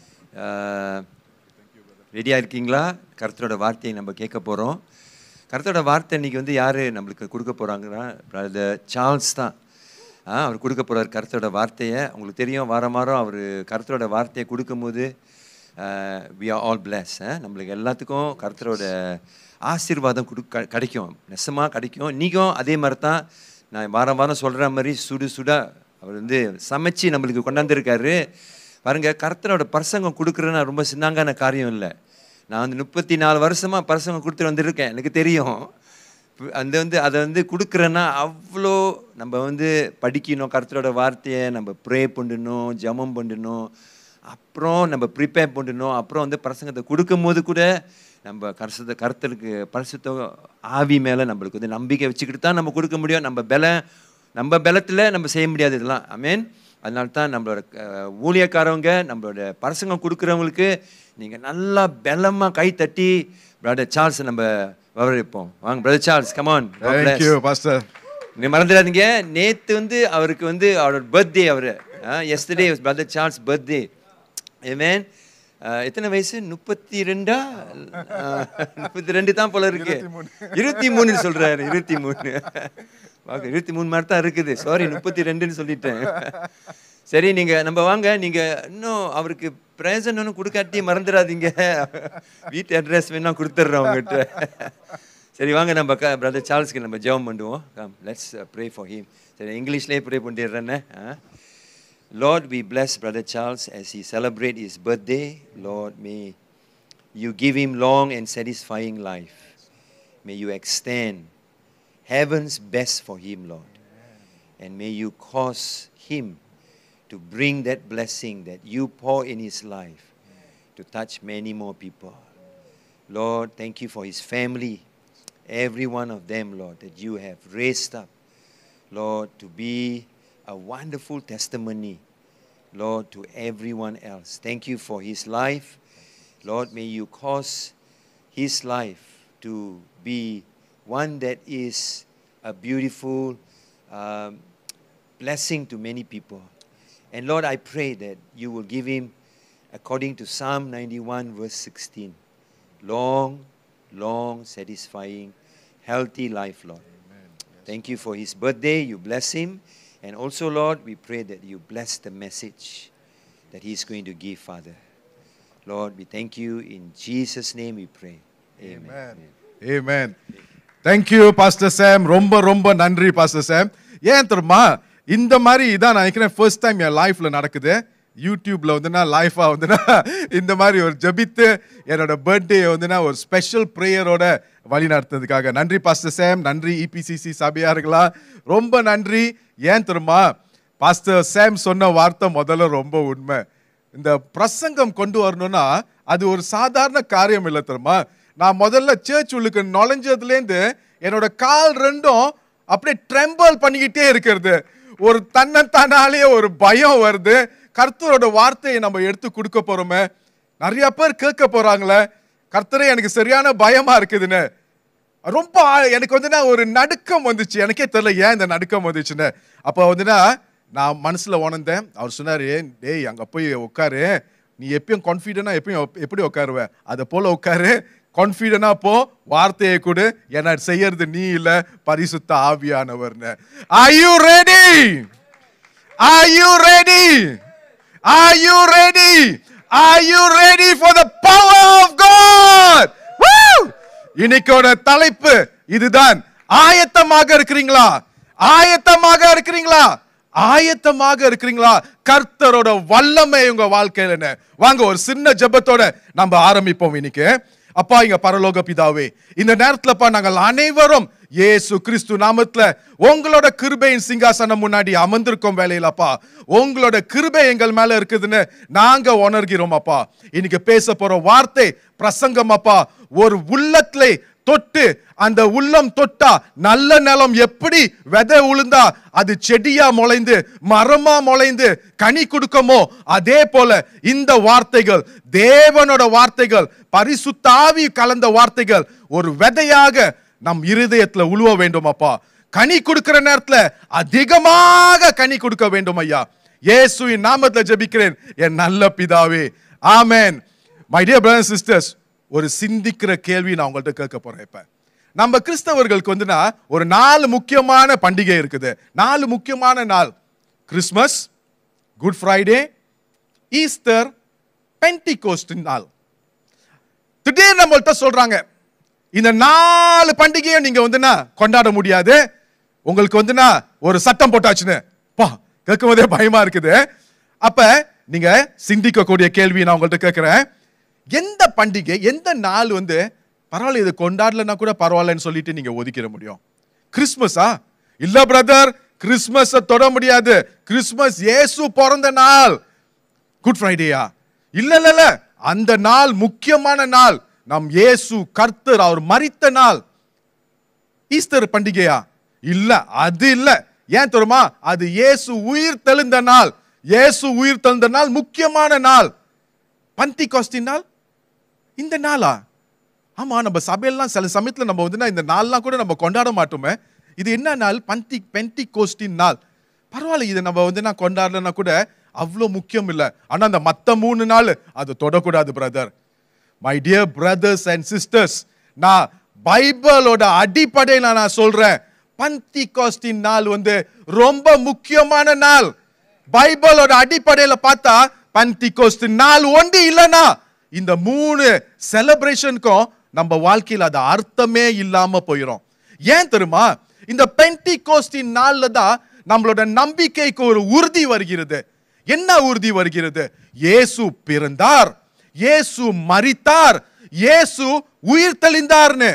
ரெடியாக இருக்கீங்களா கர்த்தரோட வார்த்தையை நம்ம கேட்க போகிறோம் கர்த்தரோட வார்த்தை இன்னைக்கு வந்து யார் நம்மளுக்கு கொடுக்க போகிறாங்கன்னா பிரதர் சார்ல்ஸ் தான் ஆ, அவர் கொடுக்க போகிறார் கர்த்தரோட வார்த்தையை உங்களுக்கு தெரியும் வாரம் வாரம் அவர் கர்த்தரோட வார்த்தையை கொடுக்கும்போது வி ஆர் ஆல் பிளஸ் நம்மளுக்கு எல்லாத்துக்கும் கர்த்தரோட ஆசீர்வாதம் கொடு க- கிடைக்கும் நெசமாக கிடைக்கும் இன்றைக்கும் அதே மாதிரி தான் நான் வாரம் வாரம் சொல்கிற மாதிரி சுடு சுடா அவர் வந்து சமைச்சு நம்மளுக்கு கொண்டாந்துருக்காரு பாருங்க கர்த்தரோட பிரசங்கம் கொடுக்குறதுனா ரொம்ப சின்னாங்கான காரியம் இல்லை நான் வந்து முப்பத்தி நாலு வருஷமா பரிசங்க கொடுத்துட்டு வந்திருக்கேன் எனக்கு தெரியும் அந்த வந்து அதை வந்து கொடுக்குறேன்னா அவ்வளோ நம்ம வந்து படிக்கணும் கருத்தரோட வார்த்தையை நம்ம ப்ரே பண்ணணும் ஜெபம் பண்ணணும் அப்புறம் நம்ம ப்ரிப்பேர் பண்ணணும் அப்புறம் வந்து பிரசங்கத்தை கொடுக்கும்போது கூட நம்ம கரசத்தை கருத்தருக்கு பரிசுத்த ஆவி மேலே நம்மளுக்கு வந்து நம்பிக்கை வச்சுக்கிட்டு தான் நம்ம கொடுக்க முடியும் நம்ம பலம் நம்ம பலத்தில் நம்ம செய்ய முடியாது இதெல்லாம் ஐமீன் அதனால தான் நம்மளோட அஹ், ஊழியக்காரவங்க நம்மளோட பரிசங்கம் கொடுக்குறவங்களுக்கு நீங்கள் நல்லா பலமாக கை தட்டி பிரதர் சார்ல்ஸ் நம்ம வரவேற்போம் வாங்க brother Charles come on thank you pastor நீ மறந்துடாதீங்க நேத்து வந்து அவருக்கு வந்து அவரோட பர்த்டே அவர் yesterday brother Charles birthday amen எத்தனை வயசு முப்பத்தி ரெண்டா முப்பத்தி ரெண்டு தான் போல இருக்கு இருபத்தி மூணு சொல்றாரு இருபத்தி மூணு வாங்க இருபத்தி மூணு மாதிரி தான் இருக்குது சாரி முப்பத்தி ரெண்டுன்னு சொல்லிட்டேன் சரி நீங்க நம்ம வாங்க நீங்க இன்னும் அவருக்கு பிரேசன் ஒன்றும் கொடுக்காட்டி மறந்துடாதீங்க வீட்டு அட்ரஸ் வேணா கொடுத்துட்றோம் அவங்ககிட்ட சரி வாங்க நம்ம க பிரதர் சார்ல்ஸ்க்கு நம்ம ஜெபம் பண்ணுவோம் come let's pray for him சரி இங்கிலீஷ்லேயே ப்ரே பண்ணிடுறேன்னு Lord, we bless Brother Charles as he celebrates his birthday. Lord, may you give him long and satisfying life. May you extend heaven's best for him, Lord. And may you cause him to bring that blessing that you pour in his life to touch many more people. Lord, thank you for his family, every one of them, Lord, that you have raised up, Lord, to be a wonderful testimony, Lord, to everyone else. Thank you for his life. Lord, may you cause his life to be one that is a beautiful um, blessing to many people. And Lord, I pray that you will give him, according to Psalm 91, verse 16, long, long, satisfying, healthy life, Lord. Thank you for his birthday. You bless him. And also, Lord, we pray that you bless the message that he's going to give, Father. Lord, we thank you. In Jesus' name we pray. Amen. Amen thank you pastor Sam ரொம்ப ரொம்ப நன்றி பாஸ்டர் சாம் ஏன் தெரியுமா இந்த மாதிரி இதான் நான் நினைக்கிறேன் ஃபர்ஸ்ட் டைம் என் லைஃப்ல நடக்குது யூடியூப்ல வந்துன்னா லைஃபா வந்துன்னா இந்த மாதிரி ஒரு ஜெபித்து என்னோட பர்த்டே வந்துன்னா ஒரு ஸ்பெஷல் ப்ரேயரோட வழி நடத்துறதுக்காக நன்றி பாஸ்டர் சாம் நன்றி இபிசிசி சபையார்களா ரொம்ப நன்றி ஏன் தெரியுமா பாஸ்டர் சாம் சொன்ன வார்த்தை முதல்ல ரொம்ப உண்மை இந்த பிரசங்கம் கொண்டு வரணும்னா அது ஒரு சாதாரண காரியம் இல்லை தெரியுமா நான் முதல்ல சர்ச் உள்ளுக்கு நுழைஞ்சதுலேருந்து என்னோட கால் ரெண்டும் அப்படியே ட்ரெம்பல் பண்ணிக்கிட்டே இருக்கிறது ஒரு தன்னத்தானாலேயே ஒரு பயம் வருது கர்த்தரோட வார்த்தையை நம்ம எடுத்து கொடுக்க போறோமே நிறைய பேர் கேட்க போறாங்களே கர்த்தரே எனக்கு சரியான பயமா இருக்குதுன்னு ரொம்ப ஆ- எனக்கு வந்துன்னா ஒரு நடுக்கம் வந்துச்சு எனக்கே தெரியல ஏன் இந்த நடுக்கம் வந்துச்சுன்னு அப்போ வந்துன்னா நான் மனசுல உணர்ந்தேன் அவர் சொன்னாரு டேய் அங்க போய் உட்காரு நீ எப்பயும் கான்ஃபிடென்டா எப்பயும் எப்- எப்படி உட்காருவ அதை போல உட்காரு கான்ஃபிடென்டா போ வார்த்தையை கொடு ஏன்னா செய்யறது நீ இல்ல பரிசுத்த ஆவியானவர்னு are you ready Are you ready? Are you ready? Are you ready for the power of God? Woo! இன்னைக்கோட தலைப்பு இதுதான் ஆயத்தமாக இருக்கிறீங்களா ஆயத்தமாக இருக்கிறீங்களா ஆயத்தமாக இருக்கிறீங்களா கர்த்தரோட வல்லமை உங்க வாழ்க்கையில என்ன வாங்க ஒரு சின்ன ஜெபத்தோட நம்ம ஆரம்பிப்போம் இன்னைக்கு அப்பா இங்க பரலோக பிதாவே இந்த நேரத்துலப்பா நாங்கள் அனைவரும் இயேசு கிறிஸ்து நாமத்துல உங்களோட கிருபையின் சிங்காசனம் முன்னாடி அமர்ந்திருக்கோம் வேலையிலப்பா உங்களோட கிருபை எங்கள் மேல இருக்குதுன்னு நாங்க உணர்கிறோம் அப்பா இன்னைக்கு பேச போற வார்த்தை பிரசங்கம் அப்பா ஒரு உள்ளத்திலே தொட்டு அந்த உள்ளம் தொட்டா நல்ல நிலம் எப்படி விதை உளுந்தா அது செடியா முளைந்து மரமா முளைந்து கனி கொடுக்குமோ அதே போல இந்த வார்த்தைகள் தேவனோட வார்த்தைகள் பரிசுத்த ஆவி கலந்த வார்த்தைகள் ஒரு விதையாக நம் இருதயத்துல உழுவ வேண்டும் அப்பா கனி கொடுக்கிற நேரத்துல அதிகமாக கனி கொடுக்க வேண்டும் ஐயா இயேசுவின் நாமத்துல ஜெபிக்கிறேன் என் நல்ல பிதாவே amen my dear brothers sisters ஒரு சிந்திக்கிற கேள்வி நான் உங்கள்ட்ட கேட்க போறேன் இப்ப நம்ம கிறிஸ்தவர்களுக்கு வந்துன்னா ஒரு நாலு முக்கியமான பண்டிகை இருக்குது நாலு முக்கியமான நாள் Christmas good Friday Easter Pentecost நாள் திடீர்னு நம்மள்ட்ட சொல்றாங்க இந்த நாலு பண்டிகையும் நீங்க வந்துன்னா கொண்டாட முடியாது உங்களுக்கு வந்துன்னா ஒரு சட்டம் போட்டாச்சுன்னு பா கேட்கும் போதே பயமா இருக்குது அப்ப நீங்க சிந்திக்கக்கூடிய கேள்வி நான் உங்கள்ட்ட கேட்கிறேன் எந்த பண்டிகை எந்த நாள் வந்து பரவாயில்ல இது கொண்டாடலன்னா கூட பரவாயில்லன்னு சொல்லிட்டு நீங்க ஒதுக்கிட முடியும் கிறிஸ்மஸா இல்ல பிரதர் கிறிஸ்மஸ தொட முடியாது கிறிஸ்மஸ் இயேசு பிறந்த நாள் குட் ஃப்ரைடேயா இல்ல இல்ல இல்ல அந்த நாள் முக்கியமான நாள் நம் இயேசு கர்த்தர் அவர் மரித்த நாள் ஈஸ்டர் பண்டிகையா இல்ல அது இல்ல ஏன் தெரியுமா அது இயேசு உயிர் தெழுந்த நாள் இயேசு உயிர் தெழுந்த நாள் முக்கியமான நாள் பந்தி நாள் இந்த நாளா ஆமா நம்ம சபையெல்லாம் சில சமயத்துல நம்ம வந்து இந்த நாள்லாம் கூட நம்ம கொண்டாட மாட்டோமே இது என்ன நாள் பந்தி பென்டி கோஸ்டின் நாள் பரவாயில்ல இதை நம்ம வந்து நான் கொண்டாடலன்னா கூட அவ்வளோ முக்கியம் இல்லை ஆனா அந்த மத்த மூணு நாள் அது தொடக்கூடாது brother my dear brothers and sisters நான் பைபிளோட அடிப்படையில் நான் சொல்றேன் பந்தி காஸ்டின் நாள் வந்து ரொம்ப முக்கியமான நாள் பைபிளோட அடிப்படையில பார்த்தா பந்தி கோஸ்ட் நாள் ஒண்டி இல்லைன்னா இந்த மூணு செலிப்ரேஷனுக்கும் நம்ம வாழ்க்கையில் அது அர்த்தமே இல்லாம போயிடும் ஏன் தெரியுமா இந்த பென்டி கோஸ்டின் நாள்ல தான் நம்மளோட நம்பிக்கைக்கு ஒரு உறுதி வருகிறது என்ன உறுதி வருகிறது இயேசு பிறந்தார் இயேசு மரித்தார் இயேசு உயிர் தெளிந்தார்னு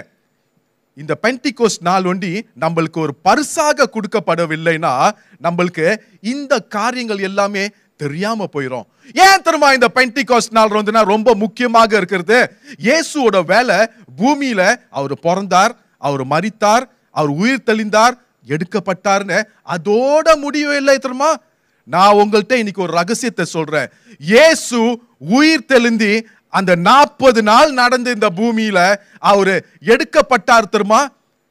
இந்த பென்டிகோஸ்ட் நாள் ஒண்டி நம்மளுக்கு ஒரு பரிசாக கொடுக்கப்படவில்லைன்னா நம்மளுக்கு இந்த காரியங்கள் எல்லாமே தெரியாம போயிடும் ஏன் தெரியுமா இந்த பென்டிகாஸ்ட் நாள் வந்துன்னா ரொம்ப முக்கியமாக இருக்கிறது இயேசுவோட வேலை பூமியில அவர் பிறந்தார் அவர் மரித்தார் அவர் உயிர் தெளிந்தார் எடுக்கப்பட்டார்னு அதோட முடியவே இல்லை தெரியுமா நான் உங்கள்கிட்ட இன்னைக்கு ஒரு ரகசியத்தை சொல்றேன் இயேசு உயிர் தெளிந்தி அந்த நாற்பது நாள் நடந்த இந்த பூமியில அவரு எடுக்கப்பட்டார் தெரியுமா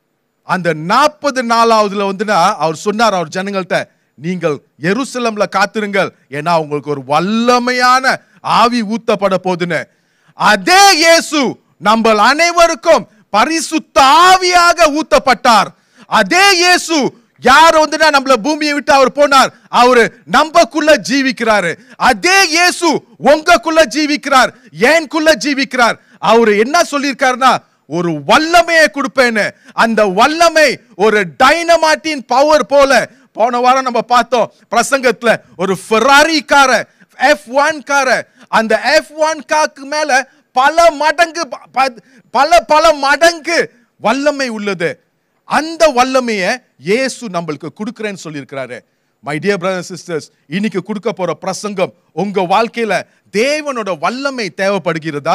அந்த நாற்பது நாலாவதுல வந்துனா அவர் சொன்னார் அவர் ஜனங்கள்ட்ட நீங்கள் எருசலம்ல காத்திருங்கள் ஏன்னா உங்களுக்கு ஒரு வல்லமையான ஆவி ஊத்தப்பட போதுன்னு அதே இயேசு நம்ம அனைவருக்கும் பரிசுத்த ஆவியாக ஊத்தப்பட்டார் அதே இயேசு யார் வந்துனா நம்மள பூமியை விட்டு அவர் போனார் அவரு நம்மக்குள்ள ஜீவிக்கிறாரு அதே இயேசு உங்களுக்குள்ள ஜீவிக்கிறார் ஏன்குள்ள ஜீவிக்கிறார் அவரு என்ன சொல்லியிருக்காருன்னா ஒரு வல்லமையை கொடுப்பேன்னு அந்த வல்லமை ஒரு டைனமாட்டின் பவர் போல போன வாரம் நம்ம பார்த்தோம் பிரசங்கத்துல ஒரு ஃபெராரி கார எஃப் ஒன் கார அந்த எஃப் ஒன் காக்கு மேல பல மடங்கு ப- ப- பல பல மடங்கு வல்லமை உள்ளது அந்த வல்லமையை இயேசு நம்மளுக்கு கொடுக்குறேன்னு சொல்லியிருக்கிறாரு மை டியர் பிரதர் சிஸ்டர்ஸ் இன்னைக்கு கொடுக்க போற பிரசங்கம் உங்க வாழ்க்கையில தேவனோட வல்லமை தேவைப்படுகிறதா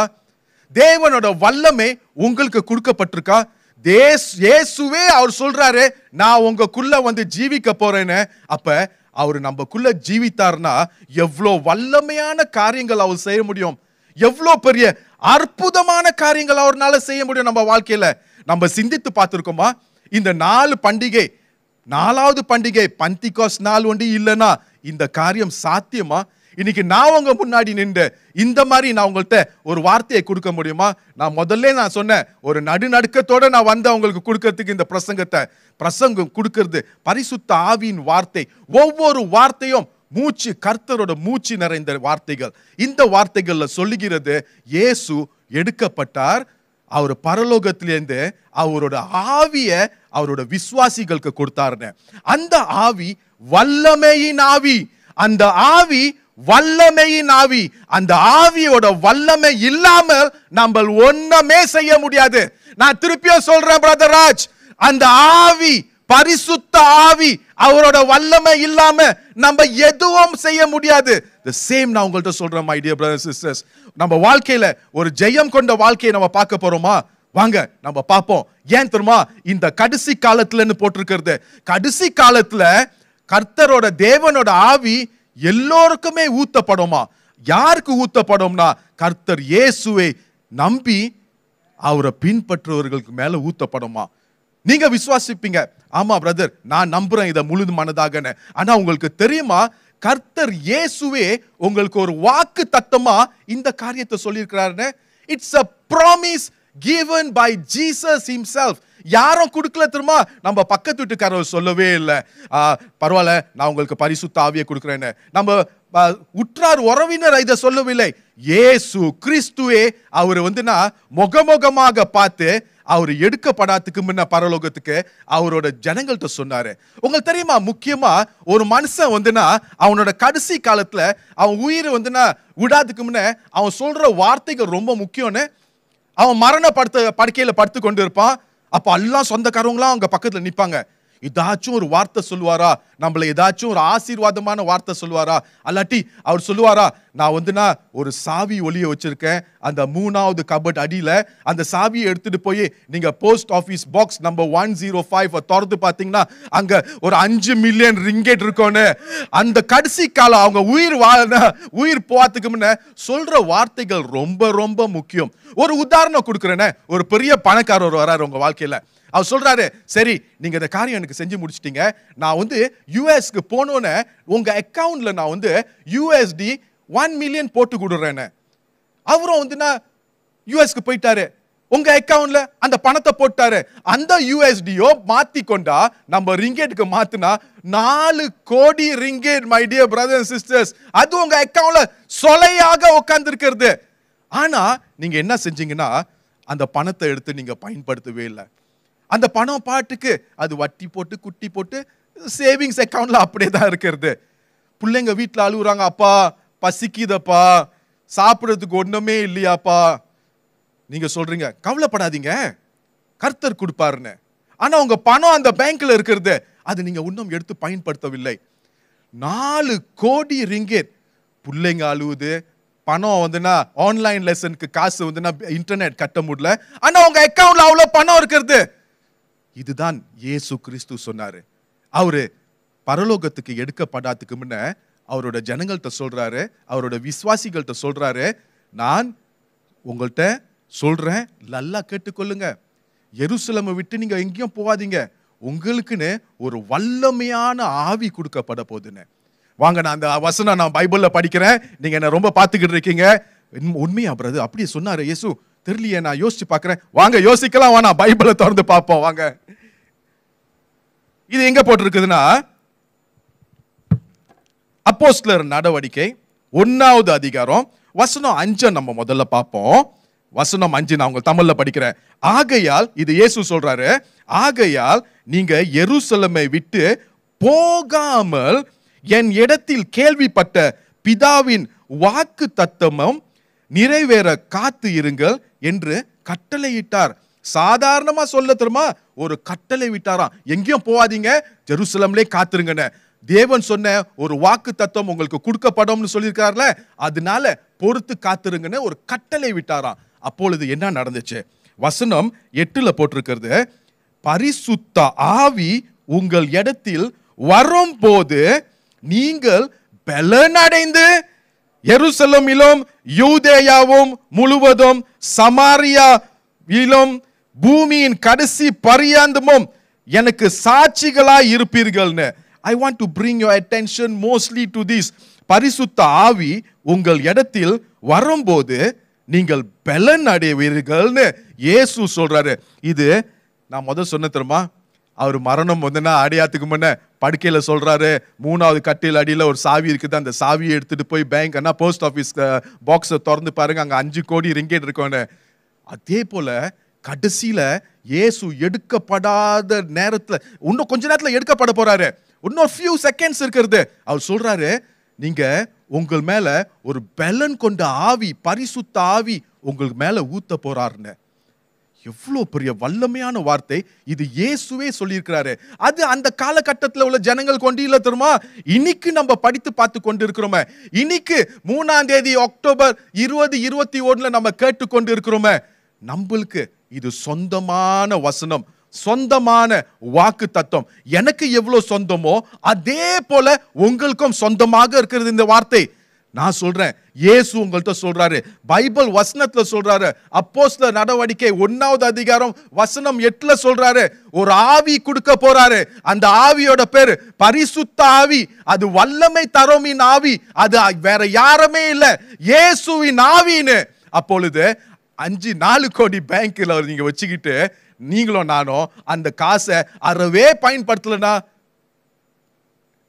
தேவனோட வல்லமை உங்களுக்கு கொடுக்கப்பட்டிருக்கா தேஸ் இயேசுவே அவர் சொல்றாரு நான் உங்களுக்குள்ள வந்து ஜீவிக்க போறேன்னு அப்ப அவர் நம்மக்குள்ள ஜீவித்தார்னா எவ்வளோ வல்லமையான காரியங்கள் அவர் செய்ய முடியும் எவ்வளோ பெரிய அற்புதமான காரியங்கள் அவர்னால செய்ய முடியும் நம்ம வாழ்க்கையில நம்ம சிந்தித்து பார்த்திருக்கோமா இந்த நாலு பண்டிகை நாலாவது பண்டிகை பந்திகாஸ் நாள் ஒண்டி இல்லைன்னா இந்த காரியம் சாத்தியமா இன்னைக்கு நான் உங்க முன்னாடி நின்று இந்த மாதிரி நான் உங்கள்கிட்ட ஒரு வார்த்தையை கொடுக்க முடியுமா நான் முதல்ல நான் சொன்னேன் ஒரு நடுநடுக்கத்தோட நான் வந்து உங்களுக்கு கொடுக்கறதுக்கு இந்த பிரசங்கத்தை பிரசங்கம் கொடுக்கிறது பரிசுத்த ஆவியின் வார்த்தை ஒவ்வொரு வார்த்தையும் மூச்சு கர்த்தரோட மூச்சு நிறைந்த வார்த்தைகள் இந்த வார்த்தைகள்ல சொல்லுகிறது இயேசு எடுக்கப்பட்டார் அவர் பரலோகத்திலேருந்து அவரோட ஆவிய அவரோட விசுவாசிகளுக்கு கொடுத்தாருன்னு அந்த ஆவி வல்லமையின் ஆவி அந்த ஆவி வல்லமையின் ஆவி அந்த ஆவியோட வல்லமை இல்லாமல் நம்ம ஒண்ணுமே செய்ய முடியாது நான் திருப்பியும் சொல்றேன் பிரதர் ராஜ் அந்த ஆவி பரிசுத்த ஆவி அவரோட வல்லமை இல்லாம நம்ம எதுவும் செய்ய முடியாது the சேம் நான் உங்கள்ட்ட சொல்றேன் மை டியர் பிரதர் சிஸ்டர்ஸ் நம்ம வாழ்க்கையில ஒரு ஜெயம் கொண்ட வாழ்க்கையை நம்ம பார்க்க போறோமா வாங்க நம்ம பார்ப்போம் ஏன் தெரியுமா இந்த கடைசி காலத்துலன்னு போட்டிருக்கிறது கடைசி காலத்துல கர்த்தரோட தேவனோட ஆவி எல்லோருக்குமே ஊத்தப்படுமா யாருக்கு ஊத்தப்படும்னா கர்த்தர் இயேசுவை நம்பி அவரை பின்பற்றுவர்களுக்கு மேல ஊத்தப்படுமா நீங்க விசுவாசிப்பீங்க ஆமா பிரதர் நான் நம்புறேன் இதை முழு மனதாகன்னு ஆனா உங்களுக்கு தெரியுமா கர்த்தர் இயேசுவே உங்களுக்கு ஒரு வாக்கு தத்தமா இந்த காரியத்தை சொல்லியிருக்கிறாருன்னு it's a promise given by Jesus himself யாரும் கொடுக்கல தெரியுமா நம்ம பக்கத்து வீட்டுக்காரர் சொல்லவே இல்லை பரவாயில்ல நான் உங்களுக்கு பரிசுத்த ஆவியை கொடுக்குறேன்னு நம்ம ஆ, உற்றார் உறவினர் இதை சொல்லவில்லை இயேசு கிறிஸ்துவே அவர் வந்துனா முகமுகமாக பார்த்து அவர் எடுக்கப்படாததுக்கு முன்ன பரலோகத்துக்கு அவரோட ஜனங்கள்ட்ட சொன்னாரு உங்களுக்கு தெரியுமா முக்கியமா ஒரு மனுஷன் வந்துனா அவனோட கடைசி காலத்துல அவன் உயிர் வந்துனா விடாதுக்கு முன்ன அவன் சொல்ற வார்த்தைகள் ரொம்ப முக்கியம்னு அவன் மரண படுத்த படுக்கையில படுத்து கொண்டு இருப்பான் அப்ப எல்லாம் சொந்தக்காரவங்களாம் அவங்க பக்கத்துல நிப்பாங்க ஏதாச்சும் ஒரு வார்த்தை சொல்லுவாரா நம்மள ஏதாச்சும் ஒரு ஆசீர்வாதமான வார்த்தை சொல்லுவாரா அல்லாட்டி அவர் சொல்லுவாரா நான் வந்துனா ஒரு சாவி ஒளிய வச்சிருக்கேன் அந்த மூணாவது கபட் அடியில அந்த சாவியை எடுத்துட்டு போய் நீங்க post office box number one zero five திறந்து பார்த்தீங்கன்னா அங்க ஒரு அஞ்சு மில்லியன் ரிங்கெட் இருக்கும்னு அந்த கடைசி காலம் அவங்க உயிர் வாழ உயிர் போறதுக்கு முன்ன சொல்ற வார்த்தைகள் ரொம்ப ரொம்ப முக்கியம் ஒரு உதாரணம் கொடுக்குறேனே ஒரு பெரிய பணக்காரர் வராரு உங்க வாழ்க்கையில அவர் சொல்றாரு சரி நீங்க இந்த காரியம் எனக்கு செஞ்சு முடிச்சிட்டீங்க நான் வந்து யூஎஸ்க்கு போனோன்னே உங்க அக்கவுண்ட்ல நான் வந்து யூஎஸ்டி ஒன் மில்லியன் போட்டு கொடுறேன்னு அவரும் வந்துன்னா யூஎஸ்க்கு போயிட்டாரு உங்க அக்கவுண்ட்ல அந்த பணத்தை போட்டாரு அந்த யூஎஸ்டியோ மாத்தி கொண்டா நம்ம ரிங்கெட்டுக்கு மாத்தினா நாலு கோடி ringgit my dear brother and sisters அது உங்க அக்கவுண்ட்ல சொலையாக உட்கார்ந்து இருக்கிறது ஆனா நீங்க என்ன செஞ்சீங்கன்னா அந்த பணத்தை எடுத்து நீங்க பயன்படுத்தவே இல்லை அந்த பணம் பாட்டுக்கு அது வட்டி போட்டு குட்டி போட்டு சேவிங்ஸ் அக்கவுண்ட்ல அப்படியே தான் இருக்கிறது பிள்ளைங்க வீட்டில் அழுகுறாங்க அப்பா பசிக்குதப்பா சாப்பிட்றதுக்கு ஒண்ணுமே இல்லையாப்பா நீங்க சொல்றீங்க கவலைப்படாதீங்க கர்த்தர் கொடுப்பாருன்னு ஆனா உங்க பணம் அந்த பேங்க்ல இருக்கிறது அது நீங்க இன்னும் எடுத்து பயன்படுத்தவில்லை நாலு கோடி ரிங்கெட் பிள்ளைங்க அழுவுது பணம் வந்துன்னா ஆன்லைன் லெசனுக்கு காசு வந்துன்னா இன்டர்நெட் கட்ட முடியல ஆனா உங்க அக்கவுண்ட்ல அவ்வளவு பணம் இருக்கிறது இதுதான் இயேசு கிறிஸ்து சொன்னாரு அவரு பரலோகத்துக்கு எடுக்கப்படாததுக்கு முன்ன அவரோட ஜனங்கள்கிட்ட சொல்றாரு அவரோட விசுவாசிகள்கிட்ட சொல்றாரு நான் உங்கள்கிட்ட சொல்றேன் நல்லா கேட்டுக்கொள்ளுங்க எருசலேமை விட்டு நீங்க எங்கேயும் போகாதீங்க உங்களுக்குன்னு ஒரு வல்லமையான ஆவி கொடுக்கப்பட போகுதுன்னு வாங்க நான் அந்த வசனம் நான் பைபிள்ல படிக்கிறேன் நீங்க என்ன ரொம்ப பார்த்துக்கிட்டு இருக்கீங்க உண்மை- உண்மையா பிரதர் அப்படியே சொன்னாரு இயேசு தெரியலையே நான் யோசிச்சு பார்க்கிறேன் வாங்க யோசிக்கலாம் வேணாம் பைபிளை திறந்து பார்ப்போம் வாங்க இது எங்க போட்டிருக்குதுன்னா அப்போஸ்தலர் நடவடிக்கை ஒன்னாவது அதிகாரம் வசனம் அஞ்சை நம்ம முதல்ல பார்ப்போம் வசனம் அஞ்சு நான் உங்க தமிழ்ல படிக்கிறேன் ஆகையால் இது இயேசு சொல்றாரு ஆகையால் நீங்க எருசலேமை விட்டு போகாமல் என் இடத்தில் கேள்விப்பட்ட பிதாவின் வாக்கு தத்தமும் நிறைவேற காத்து இருங்கள் என்று கட்டளையிட்டார் சாதாரணமா சொல்ல தெரியுமா ஒரு கட்டளை விட்டாராம் எங்கேயும் போகாதீங்க ஜெருசலம்லே காத்துருங்கன்னு தேவன் சொன்ன ஒரு வாக்கு தத்துவம் உங்களுக்கு கொடுக்கப்படும்னு சொல்லியிருக்காருல அதனால பொறுத்து காத்துருங்கன்னு ஒரு கட்டளை விட்டாராம் அப்பொழுது என்ன நடந்துச்சு வசனம் எட்டுல போட்டிருக்கிறது பரிசுத்த ஆவி உங்கள் இடத்தில் வரும்போது நீங்கள் பலனடைந்து எருசலமிலும் யூதேயாவும் முழுவதும் சமாரியாவிலும் பூமியின் கடைசி பரியந்தமும் எனக்கு சாட்சிகளாய் இருப்பீர்கள்னு I want to bring your attention mostly to this பரிசுத்த ஆவி உங்கள் இடத்தில் வரும்போது நீங்கள் பலன் அடைவீர்கள்னு இயேசு சொல்றாரு இது நான் முதல் சொன்ன தெரியுமா அவர் மரணம் வந்துன்னா அடையாத்துக்கு முன்ன படுக்கையில சொல்றாரு மூணாவது கட்டில் அடியில ஒரு சாவி இருக்குது அந்த சாவியை எடுத்துட்டு போய் பேங்க் அண்ணா போஸ்ட் ஆஃபீஸ் பாக்ஸை திறந்து பாருங்க அங்க அஞ்சு கோடி ரிங்கேட் இருக்கும்னு அதே போல கடைசியில இயேசு எடுக்கப்படாத நேரத்துல இன்னும் கொஞ்ச நேரத்துல எடுக்கப்பட போறாரு இன்னும் ஃபியூ செகண்ட்ஸ் இருக்கிறது அவர் சொல்றாரு நீங்க உங்கள் மேல ஒரு பலன் கொண்ட ஆவி பரிசுத்த ஆவி உங்களுக்கு மேல ஊத்த போறாருன்னு எவ்வளோ பெரிய வல்லமையான வார்த்தை இது இயேசுவே சொல்லியிருக்கிறாரு அது அந்த காலகட்டத்தில் உள்ள ஜனங்கள் கொண்டு இல்ல தெரியுமா இன்னைக்கு நம்ம படித்து பார்த்து கொண்டு இருக்கிறோமே இன்னைக்கு மூணாம் தேதி அக்டோபர் இருபது இருபத்தி ஒண்ணுல நம்ம கேட்டு கொண்டு இருக்கிறோமே நம்மளுக்கு இது சொந்தமான வசனம் சொந்தமான வாக்கு தத்துவம் எனக்கு எவ்வளவு சொந்தமோ அதே போல உங்களுக்கும் சொந்தமாக இருக்கிறது இந்த வார்த்தை நான் சொல்றேன் இயேசு உங்கள்கிட்ட சொல்றாரு பைபிள் வசனத்துல சொல்றாரு அப்போஸ்ல நடவடிக்கை ஒன்னாவது அதிகாரம் வசனம் எட்டுல சொல்றாரு ஒரு ஆவி கொடுக்க போறாரு அந்த ஆவியோட பேரு பரிசுத்த ஆவி அது வல்லமை தரோமின் ஆவி அது வேற யாருமே இல்ல இயேசுவின் ஆவின்னு அப்பொழுது அஞ்சு நாலு கோடி பேங்க்ல நீங்க வச்சுக்கிட்டு நீங்களும் நானும் அந்த காசை அறவே பயன்படுத்தலைன்னா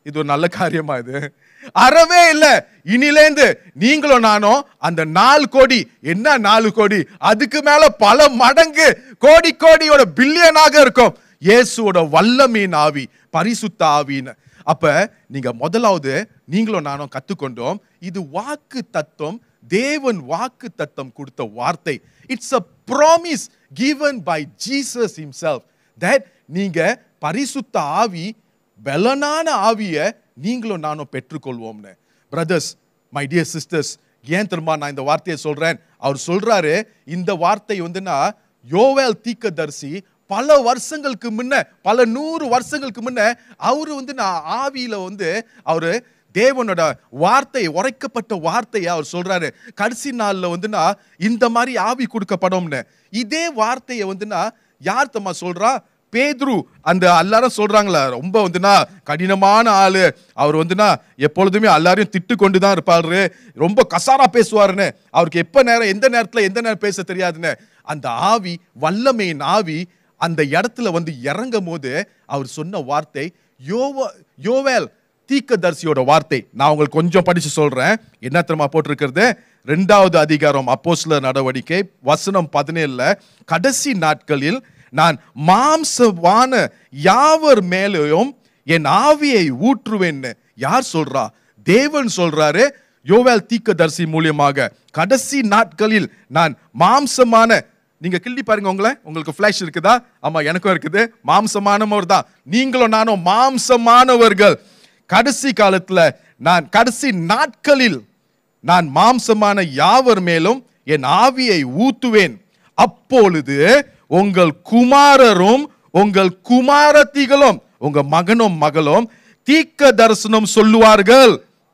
இது ஒரு நல்ல காரியமா இது அறவே இல்ல இனிலேந்து நீங்களும் நானும் அந்த நாலு கோடி என்ன நாலு கோடி அதுக்கு மேல பல மடங்கு கோடி கோடியோட பில்லியனாக இருக்கும் இயேசுவோட வல்லமையின் ஆவி பரிசுத்த ஆவின்னு அப்ப நீங்க முதலாவது நீங்களும் நானும் கத்துக்கொண்டோம் இது வாக்கு தத்துவம் தேவன் வாக்கு தத்தம் கொடுத்த வார்த்தை it's a promise given by Jesus himself that நீங்க பரிசுத்த ஆவி பலனான ஆவிய நீங்களும் நானும் பெற்றுக்கொள்வோம்னு பிரதர்ஸ் மை டியர் சிஸ்டர்ஸ் ஏன் தெரியுமா நான் இந்த வார்த்தையை சொல்றேன் அவர் சொல்றாரு இந்த வார்த்தை வந்துன்னா யோவேல் தீக்கதரிசி பல வருஷங்களுக்கு முன்ன பல நூறு வருஷங்களுக்கு முன்ன அவரு வந்து நான் ஆவியில வந்து அவரு தேவனோட வார்த்தை உரைக்கப்பட்ட வார்த்தையை அவர் சொல்றாரு கடைசி நாள்ல வந்துன்னா இந்த மாதிரி ஆவி கொடுக்கப்படும்னு இதே வார்த்தையை வந்துன்னா யார் தம்மா சொல்றா பேதுரு அந்த எல்லாரும் சொல்றாங்களா ரொம்ப வந்துனா கடினமான ஆளு அவர் வந்துனா எப்பொழுதுமே எல்லாரையும் திட்டு கொண்டு தான் இருப்பாரு ரொம்ப கசாரா பேசுவாருன்னு அவருக்கு எப்ப நேரம் எந்த நேரத்துல எந்த நேரம் பேச தெரியாதுன்னு அந்த ஆவி வல்லமையின் ஆவி அந்த இடத்துல வந்து இறங்கும் போது அவர் சொன்ன வார்த்தை யோவ யோவேல் தீக்கதரிசியோட வார்த்தை நான் உங்களுக்கு கொஞ்சம் படிச்சு சொல்றேன் என்ன தெரியுமா போட்டிருக்கிறது ரெண்டாவது அதிகாரம் அப்போஸ்தலர் நடவடிக்கை வசனம் பதினேழுல கடைசி நாட்களில் நான் மாம்சவான யாவர் மேலேயும் என் ஆவியை ஊற்றுவேன்னு யார் சொல்றா தேவன் சொல்றாரு யோவேல் தீக்கதரிசி மூலியமாக கடைசி நாட்களில் நான் மாம்சமான நீங்க கிள்ளி பாருங்க உங்களை உங்களுக்கு ஃபிளாஷ் இருக்குதா ஆமா எனக்கும் இருக்குது மாம்சமானவர் தான் நீங்களும் நானும் மாம்சமானவர்கள் கடைசி காலத்துல நான் கடைசி நாட்களில் நான் மாம்சமான யாவர் மேலும் என் ஆவியை ஊத்துவேன் அப்பொழுது உங்கள் குமாரரும் உங்கள் குமாரத்திகளும் உங்க மகனும் மகளும் தீக்க தரிசனம் சொல்லுவார்கள்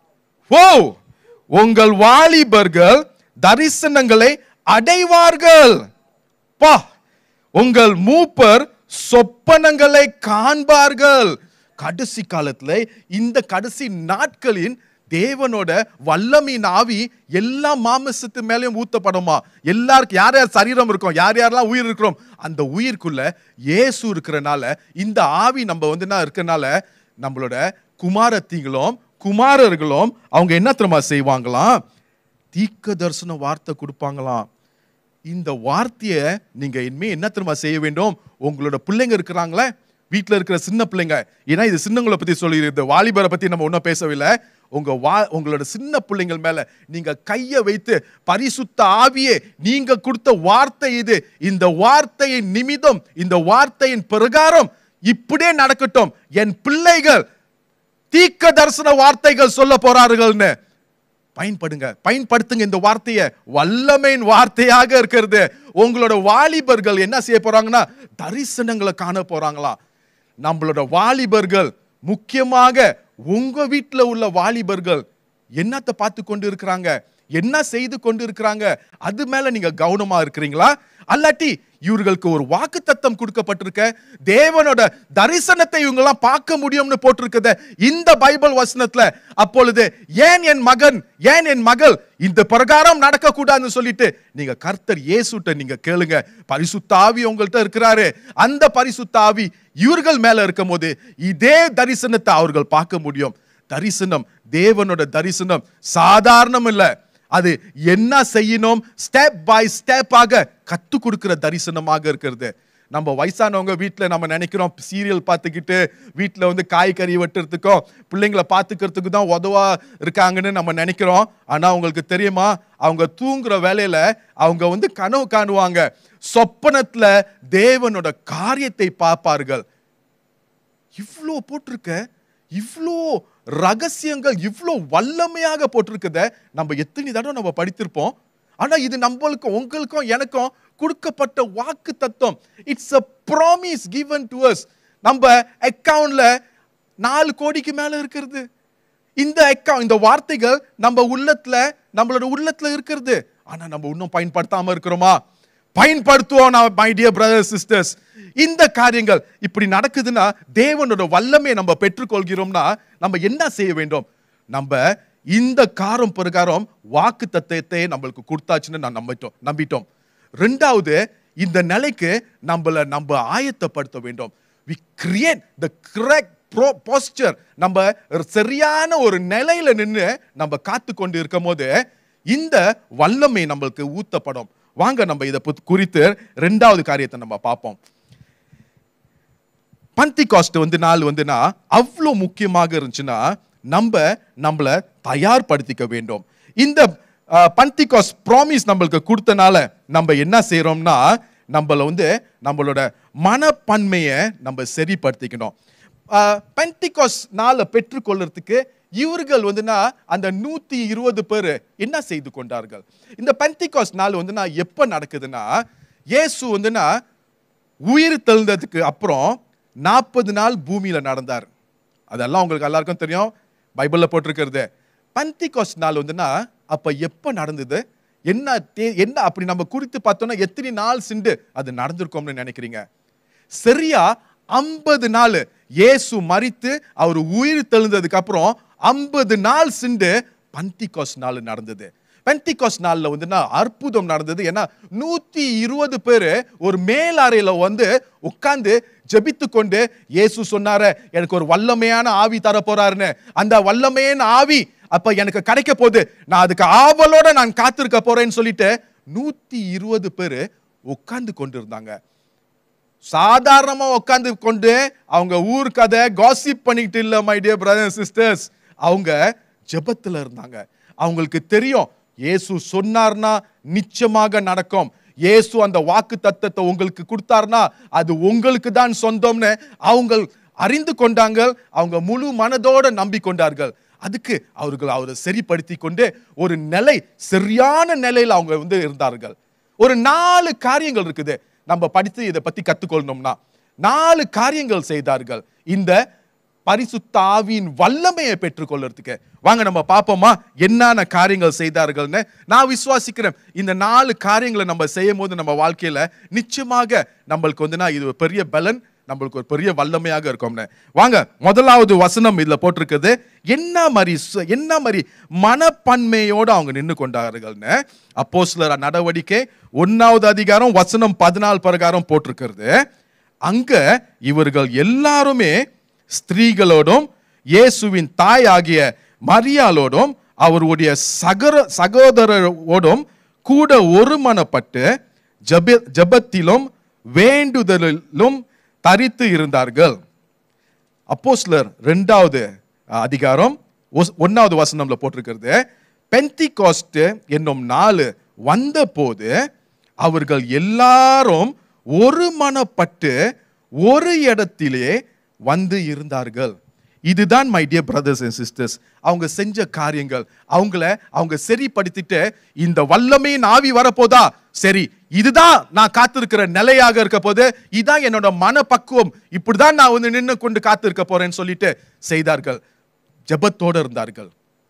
ஓ உங்கள் வாலிபர்கள் தரிசனங்களை அடைவார்கள் பா உங்கள் மூப்பர் சொப்பனங்களை காண்பார்கள் கடைசி காலத்துல இந்த கடைசி நாட்களின் தேவனோட வல்லமையின் ஆவி எல்லா மாமிசத்து மேலேயும் ஊத்தப்படுமா எல்லாருக்கும் யார் யார் சரீரம் இருக்கும் யார் யாரெல்லாம் உயிர் இருக்கிறோம் அந்த உயிர்க்குள்ள இயேசு இருக்கிறனால இந்த ஆவி நம்ம வந்து என்ன இருக்கனால நம்மளோட குமாரத்திகளும் குமாரர்களும் அவங்க என்ன தெரியுமா செய்வாங்களாம் தீக்க தரிசன வார்த்தை கொடுப்பாங்களாம் இந்த வார்த்தையை நீங்க இனிமே என்ன தெரியுமா செய்ய வேண்டும் உங்களோட பிள்ளைங்க இருக்கிறாங்களே வீட்டில் இருக்கிற சின்ன பிள்ளைங்க ஏன்னா இது சின்னங்களை பத்தி சொல்லியிருது வாலிபரை பத்தி நம்ம ஒன்றும் பேசவில்லை உங்க வா உங்களோட சின்ன பிள்ளைங்கள் மேல நீங்க கையை வைத்து பரிசுத்த ஆவியே நீங்க கொடுத்த வார்த்தை இது இந்த வார்த்தையின் நிமித்தம் இந்த வார்த்தையின் பிரகாரம் இப்படியே நடக்கட்டும் என் பிள்ளைகள் தீக்க தரிசன வார்த்தைகள் சொல்ல போறார்கள்னு பயன்படுங்க பயன்படுத்துங்க இந்த வார்த்தையை வல்லமையின் வார்த்தையாக இருக்கிறது உங்களோட வாலிபர்கள் என்ன செய்ய போறாங்கன்னா தரிசனங்களை காண போறாங்களா நம்மளோட வாலிபர்கள் முக்கியமாக உங்க வீட்டில் உள்ள வாலிபர்கள் என்னத்தை பார்த்து கொண்டு இருக்கிறாங்க என்ன செய்து கொண்டு இருக்கிறாங்க அது மேல நீங்க கவனமா இருக்கிறீங்களா அல்லாட்டி இவர்களுக்கு ஒரு வாக்கு தத்தம் கொடுக்கப்பட்டிருக்க தேவனோட தரிசனத்தை இவங்கெல்லாம் பார்க்க முடியும்னு போட்டிருக்குது இந்த பைபிள் வசனத்துல அப்பொழுது ஏன் என் மகன் ஏன் என் மகள் இந்த பிரகாரம் நடக்க கூடாதுன்னு சொல்லிட்டு நீங்க கர்த்தர் இயேசுட்ட நீங்க கேளுங்க பரிசுத்த ஆவி உங்கள்கிட்ட இருக்கிறாரு அந்த பரிசுத்த ஆவி இவர்கள் மேல இருக்கும் போது இதே தரிசனத்தை அவர்கள் பார்க்க முடியும் தரிசனம் தேவனோட தரிசனம் சாதாரணம் இல்ல அது என்ன செய்யணும் ஸ்டெப் பை ஸ்டெப்பாக கத்து கொடுக்கிற தரிசனமாக இருக்கிறது நம்ம வயசானவங்க வீட்டில் நம்ம நினைக்கிறோம் சீரியல் பார்த்துக்கிட்டு வீட்டில் வந்து காய்கறி வெட்டுறதுக்கும் பிள்ளைங்களை பார்த்துக்கிறதுக்கு தான் உதவா இருக்காங்கன்னு நம்ம நினைக்கிறோம் ஆனால் உங்களுக்கு தெரியுமா அவங்க தூங்குற வேலையில அவங்க வந்து கனவு காணுவாங்க சொப்பனத்துல தேவனோட காரியத்தை பார்ப்பார்கள் இவ்வளோ போட்டிருக்க இவ்வளோ ரகசியங்கள் இவ்வளோ வல்லமையாக போட்டிருக்கத நம்ம எத்தனை தடவை நம்ம படித்திருப்போம் ஆனா இது நம்மளுக்கும் உங்களுக்கும் எனக்கும் கொடுக்கப்பட்ட வாக்கு தத்துவம் it's a promise given to us நம்ம அக்கவுண்ட்ல நாலு கோடிக்கு மேல இருக்கிறது இந்த அக்கவுண்ட் இந்த வார்த்தைகள் நம்ம உள்ளத்துல நம்மளோட உள்ளத்துல இருக்கிறது ஆனா நம்ம இன்னும் பயன்படுத்தாம இருக்கிறோமா பயன்படுத்துவோம் நான் மை டியர் பிரதர் சிஸ்டர்ஸ் இந்த காரியங்கள் இப்படி நடக்குதுன்னா தேவனோட வல்லமையை நம்ம பெற்றுக்கொள்கிறோம்னா நம்ம என்ன செய்ய வேண்டும் நம்ம இந்த காரம் பிரகாரம் வாக்கு தத்துவத்தை நம்மளுக்கு கொடுத்தாச்சுன்னு நான் நம்பிட்டோம் நம்பிட்டோம் ரெண்டாவது இந்த நிலைக்கு நம்மள நம்ம ஆயத்தப்படுத்த வேண்டும் we create the correct pro poster நம்ம சரியான ஒரு நிலையில நின்று நம்ம காத்து கொண்டு இருக்கும் போது இந்த வல்லமை நம்மளுக்கு ஊத்தப்படும் வாங்க நம்ம இதை பத்தி- குறித்து ரெண்டாவது காரியத்தை நம்ம பார்ப்போம் பந்தி காஸ்ட் வந்து நாள் வந்துனா அவ்வளோ முக்கியமாக இருந்துச்சுன்னா நம்ம நம்மளை தயார்படுத்திக்க வேண்டும் இந்த பந்தி காஸ்ட் ப்ராமிஸ் நம்மளுக்கு கொடுத்தனால நம்ம என்ன செய்றோம்னா நம்மள வந்து நம்மளோட மனப்பன்மையை நம்ம சரிப்படுத்திக்கணும் பென்டிகாஸ் நாளை பெற்றுக்கொள்றதுக்கு இவர்கள் வந்துனா அந்த நூத்தி இருபது பேர் என்ன செய்து கொண்டார்கள் இந்த பென்டிகாஸ் நாள் வந்துனா எப்ப நடக்குதுன்னா இயேசு வந்துனா உயிர் தெழுந்ததுக்கு அப்புறம் நாற்பது நாள் பூமியில நடந்தார் அதெல்லாம் உங்களுக்கு எல்லாருக்கும் தெரியும் பைபிள்ல போட்டிருக்கிறது பந்திகாஸ் நாள் வந்துன்னா அப்ப எப்ப நடந்தது என்ன தே- என்ன அப்படி நம்ம குறித்து பார்த்தோம்னா எத்தனை நாள் சிண்டு அது நடந்திருக்கும்னு நினைக்கிறீங்க சரியா ஐம்பது நாள் இயேசு மரித்து அவர் உயிர் தெழுந்ததுக்கு அப்புறம் ஐம்பது நாள் சிண்டு பந்திகாஸ் நாள் நடந்தது பென்டிகாஸ் நாள்ல வந்துன்னா அற்புதம் நடந்தது ஏன்னா நூத்தி இருபது பேரு ஒரு மேலறையில வந்து உட்கார்ந்து ஜெபித்து கொண்டு இயேசு சொன்னாரு எனக்கு ஒரு வல்லமையான ஆவி தர போறாருன்னு அந்த வல்லமையான ஆவி அப்ப எனக்கு கிடைக்க போகுது நான் அதுக்கு ஆவலோட நான் காத்திருக்க போறேன்னு சொல்லிட்டு நூத்தி இருபது பேரு உட்கார்ந்து கொண்டிருந்தாங்க சாதாரணமா உட்கார்ந்து கொண்டு அவங்க ஊர் கதை காசிப் பண்ணிக்கிட்டு இல்ல மை டியர் பிரதர் சிஸ்டர்ஸ் அவங்க ஜெபத்துல இருந்தாங்க அவங்களுக்கு தெரியும் இயேசு சொன்னார்னா நிச்சயமாக நடக்கும் இயேசு அந்த வாக்கு தத்தத்தை உங்களுக்கு கொடுத்தார்னா அது உங்களுக்கு தான் சொந்தம்னு அவங்க அறிந்து கொண்டாங்க அவங்க முழு மனதோட நம்பிக்கொண்டார்கள் அதுக்கு அவர்கள் அவரை சரிப்படுத்தி கொண்டு ஒரு நிலை சரியான நிலையில் அவங்க வந்து இருந்தார்கள் ஒரு நாலு காரியங்கள் இருக்குது நம்ம படித்து இதை பத்தி கத்துக்கொள்ளணும்னா நாலு காரியங்கள் செய்தார்கள் இந்த பரிசுத்த ஆவியின் வல்லமையை பெற்றுக்கொள்றதுக்கு வாங்க நம்ம பார்ப்போமா என்னென்ன காரியங்கள் செய்தார்கள்னு நான் விசுவாசிக்கிறேன் இந்த நாலு காரியங்களை நம்ம செய்யும் போது நம்ம வாழ்க்கையில நிச்சயமாக நம்மளுக்கு வந்துனா இது ஒரு பெரிய பலன் நம்மளுக்கு ஒரு பெரிய வல்லமையாக இருக்கும்னு வாங்க முதலாவது வசனம் இதுல போட்டிருக்குது என்ன மாதிரி சு- என்ன மாதிரி மனப்பன்மையோடு அவங்க நின்று கொண்டார்கள்னு அப்போஸ்தலர் நடவடிக்கை ஒன்னாவது அதிகாரம் வசனம் பதினாலு பிரகாரம் போட்டிருக்கிறது அங்க இவர்கள் எல்லாருமே ஸ்திரீகளோடும் இயேசுவின் தாய் ஆகிய மரியாளோடும் அவருடைய சகர சகோதரரோடும் கூட ஒருமனப்பட்டு ஜெப ஜெபத்திலும் வேண்டுதலிலும் தரித்து இருந்தார்கள் அப்போஸ்லர் ரெண்டாவது அஹ், அதிகாரம் ஒஸ்- ஒன்னாவது வசனம்ல போட்டிருக்கிறது பெந்திகாஸ்ட் என்னும் நாள் வந்தபோது அவர்கள் எல்லாரும் ஒருமனப்பட்டு ஒரு இடத்திலே வந்து இருந்தார்கள் இதுதான் my dear brothers and sisters அவங்க செஞ்ச காரியங்கள் அவங்கள அவங்க சரிப்படுத்திட்டு இந்த வல்லமையின் ஆவி வரப்போதா சரி இதுதான் நான் காத்திருக்கிற நிலையாக இருக்க போது இதான் என்னோட மனப்பக்குவம் இப்படிதான் நான் வந்து நின்று கொண்டு காத்திருக்க போறேன்னு சொல்லிட்டு செய்தார்கள் ஜெபத்தோட இருந்தார்கள்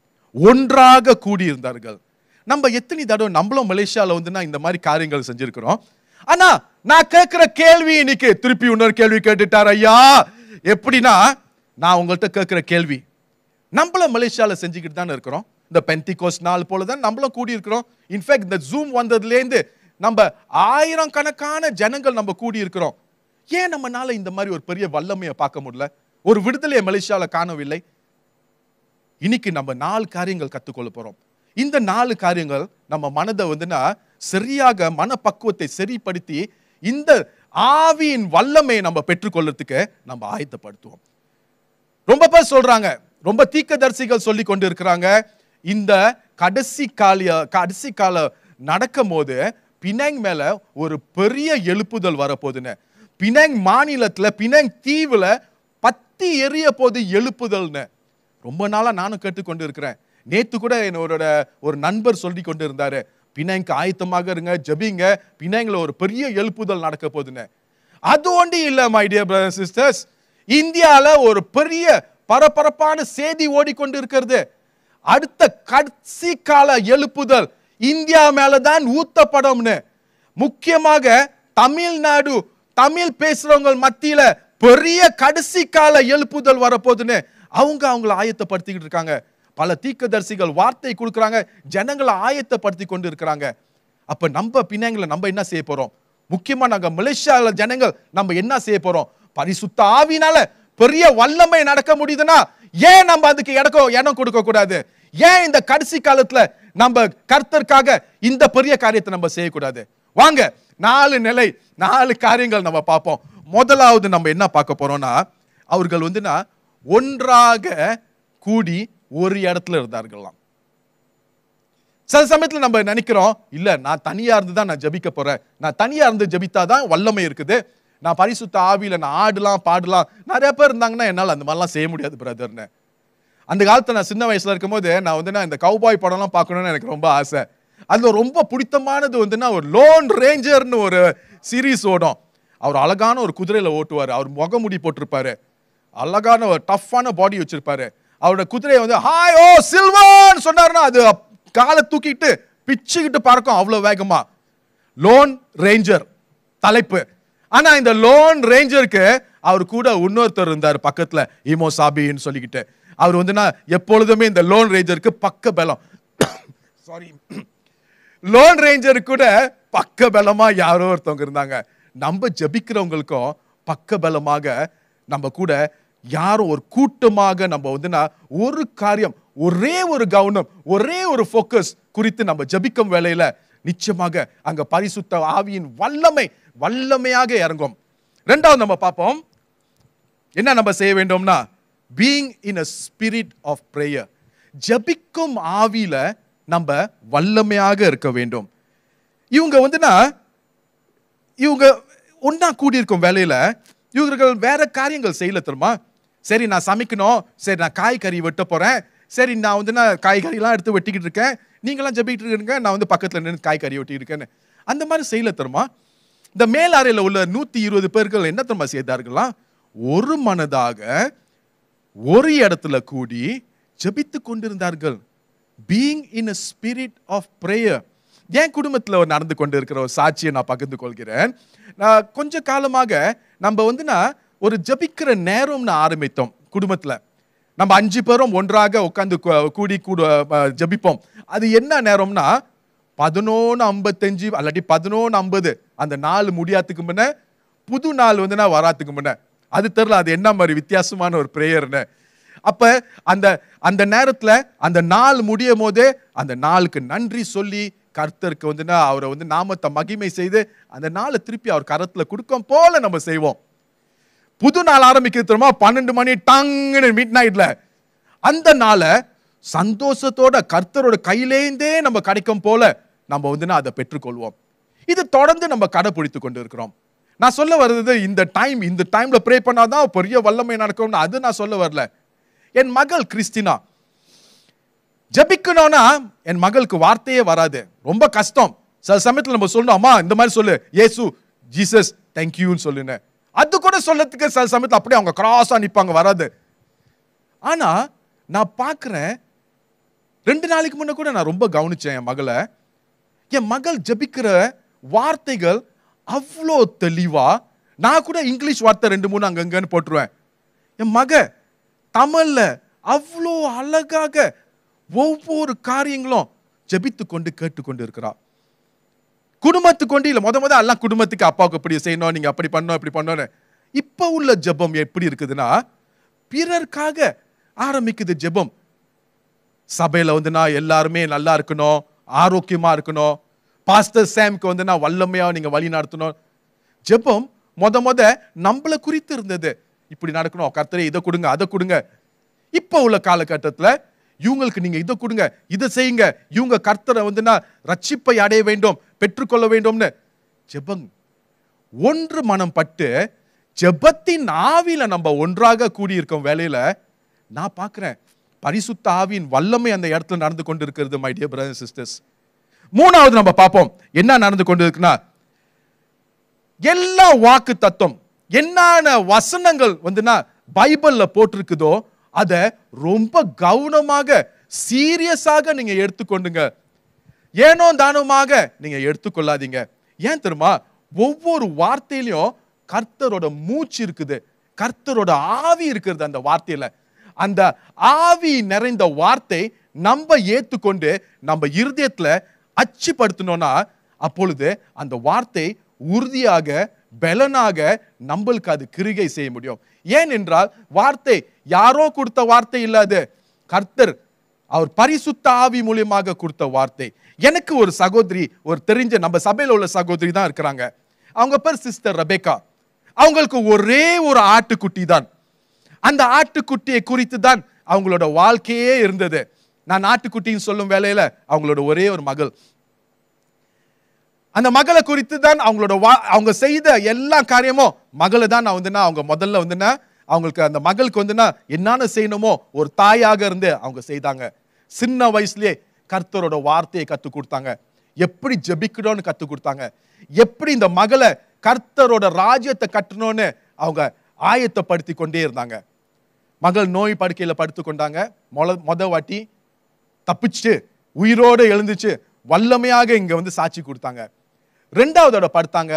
ஒன்றாக கூடி இருந்தார்கள் நம்ம எத்தனை தடவை நம்மளும் மலேசியால வந்து இந்த மாதிரி காரியங்கள் செஞ்சிருக்கிறோம் ஆனா நான் கேட்கிற கேள்வி இன்னைக்கு திருப்பி இன்னொரு கேள்வி கேட்டுட்டார் ஐயா எப்படின்னா நான் உங்கள்கிட்ட கேட்கிற கேள்வி நம்மள மலேசியால செஞ்சுக்கிட்டு தானே இருக்கிறோம் இந்த பென்டிகோஸ் நாள் போல தான் நம்மளும் கூடி இருக்கிறோம் இன்ஃபேக்ட் இந்த ஜூம் வந்ததுலேருந்து நம்ம ஆயிரம் கணக்கான ஜனங்கள் நம்ம கூடி இருக்கிறோம் ஏன் நம்மனால இந்த மாதிரி ஒரு பெரிய வல்லமையை பார்க்க முடியல ஒரு விடுதலையை மலேசியால காணவில்லை இன்னைக்கு நம்ம நாலு காரியங்கள் கத்துக்கொள்ள போறோம் இந்த நாலு காரியங்கள் நம்ம மனதை வந்துனா சரியாக மனப்பக்குவத்தை சரிப்படுத்தி இந்த ஆவியின் வல்லமையை நம்ம பெற்றுக்கொள்றதுக்கு நம்ம ஆயத்தப்படுத்துவோம் ரொம்ப பேர் சொல்றாங்க ரொம்ப தீக்கதரிசிகள் சொல்லி கொண்டு இருக்கிறாங்க இந்த கடைசி காலிய கடைசி கால நடக்கும் போது பினாங் மேல ஒரு பெரிய எழுப்புதல் வரப்போகுதுன்னு பினாங் மாநிலத்துல பினாங் தீவுல பத்தி எரிய போது எழுப்புதல்னு ரொம்ப நாளா நானும் கேட்டுக்கொண்டு இருக்கிறேன் நேத்து கூட என்னோட ஒரு நண்பர் சொல்லி கொண்டு இருந்தாரு பினாங்க்கு ஆயத்தமாக இருங்க ஜபிங்க பினாங்ல ஒரு பெரிய எழுப்புதல் நடக்க போகுதுன்னு அது ஒண்டி இல்ல மை டியர் பிரதர் சிஸ்டர்ஸ் இந்தியால ஒரு பெரிய பரபரப்பான செய்தி ஓடிக்கொண்டு இருக்கிறது அடுத்த கடைசி கால எழுப்புதல் இந்தியா மேலதான் ஊத்தப்படும்னு முக்கியமாக தமிழ்நாடு தமிழ் பேசுறவங்க மத்தியில பெரிய கடைசி கால எழுப்புதல் வரப்போகுதுன்னு அவங்க அவங்கள ஆயத்தப்படுத்திக்கிட்டு இருக்காங்க பல தீர்க்கதரிசிகள் வார்த்தை கொடுக்குறாங்க ஜனங்களை ஆயத்தப்படுத்தி கொண்டு இருக்கிறாங்க அப்ப நம்ம பின்னாங்களை நம்ம என்ன செய்ய போறோம் முக்கியமா நாங்க மலேசியால ஜனங்கள் நம்ம என்ன செய்ய போறோம் பரிசுத்த ஆவினால பெரிய வல்லமை நடக்க முடியுதுன்னா ஏன் நம்ம அதுக்கு இடக்கம் இடம் கொடுக்க கூடாது ஏன் இந்த கடைசி காலத்துல நம்ம கர்த்தருக்காக இந்த பெரிய காரியத்தை நம்ம செய்யக்கூடாது வாங்க நாலு நிலை நாலு காரியங்கள் நம்ம பார்ப்போம் முதலாவது நம்ம என்ன பார்க்க போறோம்னா அவர்கள் வந்துனா ஒன்றாக கூடி ஒரு இடத்துல இருந்தார்களாம் சில சமயத்துல நம்ம நினைக்கிறோம் இல்ல நான் தனியா இருந்து தான் நான் ஜெபிக்க போறேன் நான் தனியா இருந்து ஜெபித்தாதான் வல்லமை இருக்குது நான் பரிசுத்த ஆவியில நான் ஆடலாம் பாடலாம் நிறைய பேர் இருந்தாங்கன்னா என்னால அந்த மாதிரிலாம் செய்ய முடியாது பிரதர்னு அந்த காலத்துல நான் சின்ன வயசுல இருக்கும்போது நான் வந்து நான் இந்த கவுபாய் படம்லாம் பார்க்கணும்னு எனக்கு ரொம்ப ஆசை அதுல ரொம்ப பிடித்தமானது வந்துன்னா ஒரு லோன் ரேஞ்சர்னு ஒரு சீரீஸ் ஓடும் அவர் அழகான ஒரு குதிரையில ஓட்டுவார் அவர் முகமுடி போட்டிருப்பாரு அழகான ஒரு டஃப்பான பாடி வச்சிருப்பாரு அவரோட குதிரையை வந்து ஹாய் ஓ சில்வான் சொன்னாருன்னா அது அப்- காலை தூக்கிட்டு பிச்சுக்கிட்டு பறக்கும் அவ்வளவு வேகமா லோன் ரேஞ்சர் தலைப்பு ஆனா இந்த லோன் ரேஞ்சருக்கு அவர் கூட இன்னொருத்தர் இருந்தார் பக்கத்துல ஈமோ சாபின்னு சொல்லிக்கிட்டு அவர் வந்துன்னா எப்பொழுதுமே இந்த லோன் ரேஞ்சருக்கு பக்க பலம் சாரி லோன் ரேஞ்சர் கூட பக்க பலமா யாரோ ஒருத்தவங்க இருந்தாங்க நம்ம ஜெபிக்கிறவங்களுக்கும் பக்க பலமாக நம்ம கூட யாரும் ஒரு கூட்டமாக நம்ம வந்துன்னா ஒரு காரியம் ஒரே ஒரு கவனம் ஒரே ஒரு ஃபோக்கஸ் குறித்து நம்ம ஜெபிக்கும் வேளையில நிச்சயமாக அங்க பரிசுத்த ஆவியின் வல்லமை வல்லமையாக இறங்கும் ரெண்டாவது நம்ம பார்ப்போம் என்ன நம்ம செய்ய வேண்டும்னா being in a spirit of prayer ஜபிக்கும் ஆவியில நம்ம வல்லமையாக இருக்க வேண்டும் இவங்க வந்துனா இவங்க ஒண்ணா கூடியிருக்கும் வேலையில இவர்கள் வேற காரியங்கள் செய்யல தெரியுமா சரி நான் சமைக்கணும் சரி நான் காய்கறி வெட்ட போறேன் சரி நான் வந்து நான் காய்கறிலாம் எடுத்து வெட்டிக்கிட்டு இருக்கேன் நீங்களாம் ஜபிக்கிட்டு இருக்கீங்க நான் வந்து பக்கத்துல நின்று காய்கறி வெட்டிட்டு இருக்கேன்னு அந்த மாதிரி செய்யல தெரியுமா இந்த மேலாறையில் உள்ள நூத்தி இருபது பேர்கள் என்ன தெரியுமா செய்தார்களாம் ஒரு மனதாக ஒரு இடத்துல கூடி ஜெபித்து கொண்டிருந்தார்கள் being in a spirit of prayer என் குடும்பத்தில் நடந்து கொண்டு இருக்கிற ஒரு சாட்சியை நான் பகிர்ந்து கொள்கிறேன் நான் கொஞ்ச காலமாக நம்ம வந்து நான் ஒரு ஜபிக்கிற நேரம்னு ஆரம்பித்தோம் குடும்பத்தில் நம்ம அஞ்சு பேரும் ஒன்றாக உட்காந்து கூடி கூட அஹ், ஜெபிப்போம் அது என்ன நேரம்னா பதினொன்று ஐம்பத்தஞ்சு அல்லாட்டி பதினொன்று ஐம்பது அந்த நாள் முடியாதுக்கு முன்ன புது நாள் வந்து நான் வராதுக்கு முன்ன அது தெரில அது என்ன மாதிரி வித்தியாசமான ஒரு ப்ரேயர்னு அப்ப அந்த அந்த நேரத்துல அந்த நாள் முடியும் போதே அந்த நாளுக்கு நன்றி சொல்லி கர்த்தருக்கு வந்துன்னா அவரை வந்து நாமத்தை மகிமை செய்து அந்த நாளை திருப்பி அவர் கரத்துல கொடுக்கும் போல நம்ம செய்வோம் புது நாள் ஆரம்பிக்கிறது தெரியுமா பன்னெண்டு மணி டங்குன்னு மிட் நைட்ல அந்த நாளை சந்தோஷத்தோட கர்த்தரோட கையிலேந்தே நம்ம கிடைக்கும் போல நம்ம வந்து அதை பெற்றுக்கொள்வோம் இது தொடர்ந்து நம்ம கடைபிடித்து கொண்டு இருக்கிறோம் நான் சொல்ல வர்றது இந்த டைம் இந்த டைம்ல ப்ரே பண்ணாதான் பெரிய வல்லமை நடக்கும்னு அது நான் சொல்ல வரல என் மகள் கிறிஸ்டினா ஜபிக்கணும்னா என் மகளுக்கு வார்த்தையே வராது ரொம்ப கஷ்டம் சில சமயத்துல நம்ம சொல்லணும் அம்மா இந்த மாதிரி சொல்லு இயேசு ஜீசஸ் தேங்க்யூன்னு சொல்லுன்னு அது கூட சொல்லத்துக்கு சில சமயத்துல அப்படியே அவங்க கிராஸா நிப்பாங்க வராது ஆனா நான் பார்க்கிறேன் ரெண்டு நாளைக்கு முன்ன கூட நான் ரொம்ப கவனிச்சேன் என் மகளை என் மகள் ஜபிக்கிற வார்த்தைகள் அவ்வளோ தெளிவா நான் கூட இங்கிலீஷ் வார்த்தை ரெண்டு மூணு அங்கங்கன்னு போட்டுருவேன் என் மக தமிழ்ல அவ்வளோ அழகாக ஒவ்வொரு காரியங்களும் ஜெபித்து கொண்டு கேட்டுக்கொண்டு இருக்கிறா குடும்பத்துக்கு கொண்டு இல்லை முத முத எல்லாம் குடும்பத்துக்கு அப்பாவுக்கு இப்படி செய்யணும் நீங்க அப்படி பண்ணணும் இப்படி பண்ணணும்னு இப்போ உள்ள ஜெபம் எப்படி இருக்குதுன்னா பிறர்க்காக ஆரம்பிக்குது ஜெபம் சபையில வந்து நான் எல்லாருமே நல்லா இருக்கணும் ஆரோக்கியமா இருக்கணும் பாஸ்டர் சாம்க்கு வந்து நான் வல்லமையா நீங்க வழி நடத்தணும் ஜெபம் முத முத நம்மள குறித்து இருந்தது இப்படி நடக்கணும் கர்த்தரே இதை கொடுங்க அதை கொடுங்க இப்போ உள்ள காலகட்டத்துல இவங்களுக்கு நீங்க இதை கொடுங்க இதை செய்யுங்க இவங்க கர்த்தரை வந்து நான் ரட்சிப்பை அடைய வேண்டும் பெற்றுக்கொள்ள வேண்டும்னு ஜெபம் ஒன்று மனம் பட்டு ஜெபத்தின் ஆவியில நம்ம ஒன்றாக கூடியிருக்கும் வேலையில நான் பார்க்கிறேன் பரிசுத்த ஆவியின் வல்லமை அந்த இடத்துல நடந்து கொண்டு இருக்கிறது மை டியர் பிரதர் சிஸ்டர்ஸ் மூணாவது நம்ம பார்ப்போம் என்ன நடந்து கொண்டு இருக்குன்னா எல்லா வாக்கு தத்துவம் என்னென்ன வசனங்கள் வந்துன்னா பைபிள்ல போட்டிருக்குதோ அதை ரொம்ப கவனமாக சீரியஸாக நீங்க எடுத்துக்கொண்டுங்க ஏனோ தானமாக நீங்க எடுத்துக்கொள்ளாதீங்க ஏன் தெரியுமா ஒவ்வொரு வார்த்தையிலையும் கர்த்தரோட மூச்சு இருக்குது கர்த்தரோட ஆவி இருக்கிறது அந்த வார்த்தையில அந்த ஆவி நிறைந்த வார்த்தை நம்ம ஏத்துக்கொண்டு நம்ம இருதயத்துல அச்சுப்படுத்தணும்னா அப்பொழுது அந்த வார்த்தை உறுதியாக பலனாக நம்மளுக்கு அது கிருகை செய்ய முடியும் ஏனென்றால் வார்த்தை யாரோ கொடுத்த வார்த்தை இல்லாது கர்த்தர் அவர் பரிசுத்த ஆவி மூலியமாக கொடுத்த வார்த்தை எனக்கு ஒரு சகோதரி ஒரு தெரிஞ்ச நம்ம சபையில உள்ள சகோதரி தான் இருக்கிறாங்க அவங்க பேர் சிஸ்டர் ரபேக்கா அவங்களுக்கு ஒரே ஒரு ஆட்டுக்குட்டி தான் அந்த ஆட்டுக்குட்டியை குறித்து தான் அவங்களோட வாழ்க்கையே இருந்தது நான் ஆட்டுக்குட்டின்னு சொல்லும் வேலையில அவங்களோட ஒரே ஒரு மகள் அந்த மகளை குறித்து தான் அவங்களோட வா- அவங்க செய்த எல்லா காரியமும் மகளை தான் நான் வந்துன்னா அவங்க முதல்ல வந்துன்னா அவங்களுக்கு அந்த மகளுக்கு வந்துன்னா என்னென்ன செய்யணுமோ ஒரு தாயாக இருந்து அவங்க செய்தாங்க சின்ன வயசுலயே கர்த்தரோட வார்த்தையை கற்றுக் கொடுத்தாங்க எப்படி ஜெபிக்கணும்னு கற்றுக் கொடுத்தாங்க எப்படி இந்த மகளை கர்த்தரோட ராஜ்யத்தை கட்டணும்னு அவங்க ஆயத்தப்படுத்தி கொண்டே இருந்தாங்க மகள் நோய் படுக்கையில் படுத்து கொண்டாங்க மொல மொத வாட்டி தப்பிச்சு உயிரோடு எழுந்துச்சு வல்லமையாக இங்க வந்து சாட்சி கொடுத்தாங்க ரெண்டாவதோட படுத்தாங்க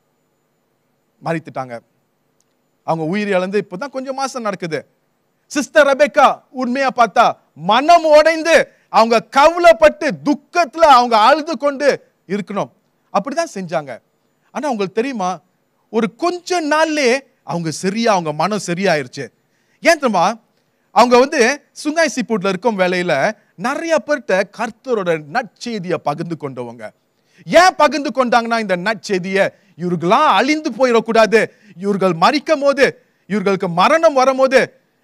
மறித்துட்டாங்க அவங்க உயிர் இழந்து இப்போதான் கொஞ்சம் மாசம் நடக்குது சிஸ்டர் ரெபேக்கா உண்மையா பார்த்தா மனம் உடைந்து அவங்க கவலைப்பட்டு துக்கத்துல அவங்க அழுது கொண்டு இருக்கணும் அப்படிதான் செஞ்சாங்க ஆனா உங்களுக்கு தெரியுமா ஒரு கொஞ்ச நாள்லயே அவங்க சரியா அவங்க மனம் சரியாயிருச்சு ஏன் தெரியுமா அவங்க வந்து சுங்காய் சீப்பூட்ல இருக்கும் வேலையில நிறைய பேர்கிட்ட கர்த்தரோட நற்செய்தியை பகிர்ந்து கொண்டவங்க ஏன் பகிர்ந்து கொண்டாங்கன்னா இந்த நற்செய்தியை இவர்களாம் அழிந்து போயிடக்கூடாது இவர்கள் மறிக்கும் போது இவர்களுக்கு மரணம் வரும்போது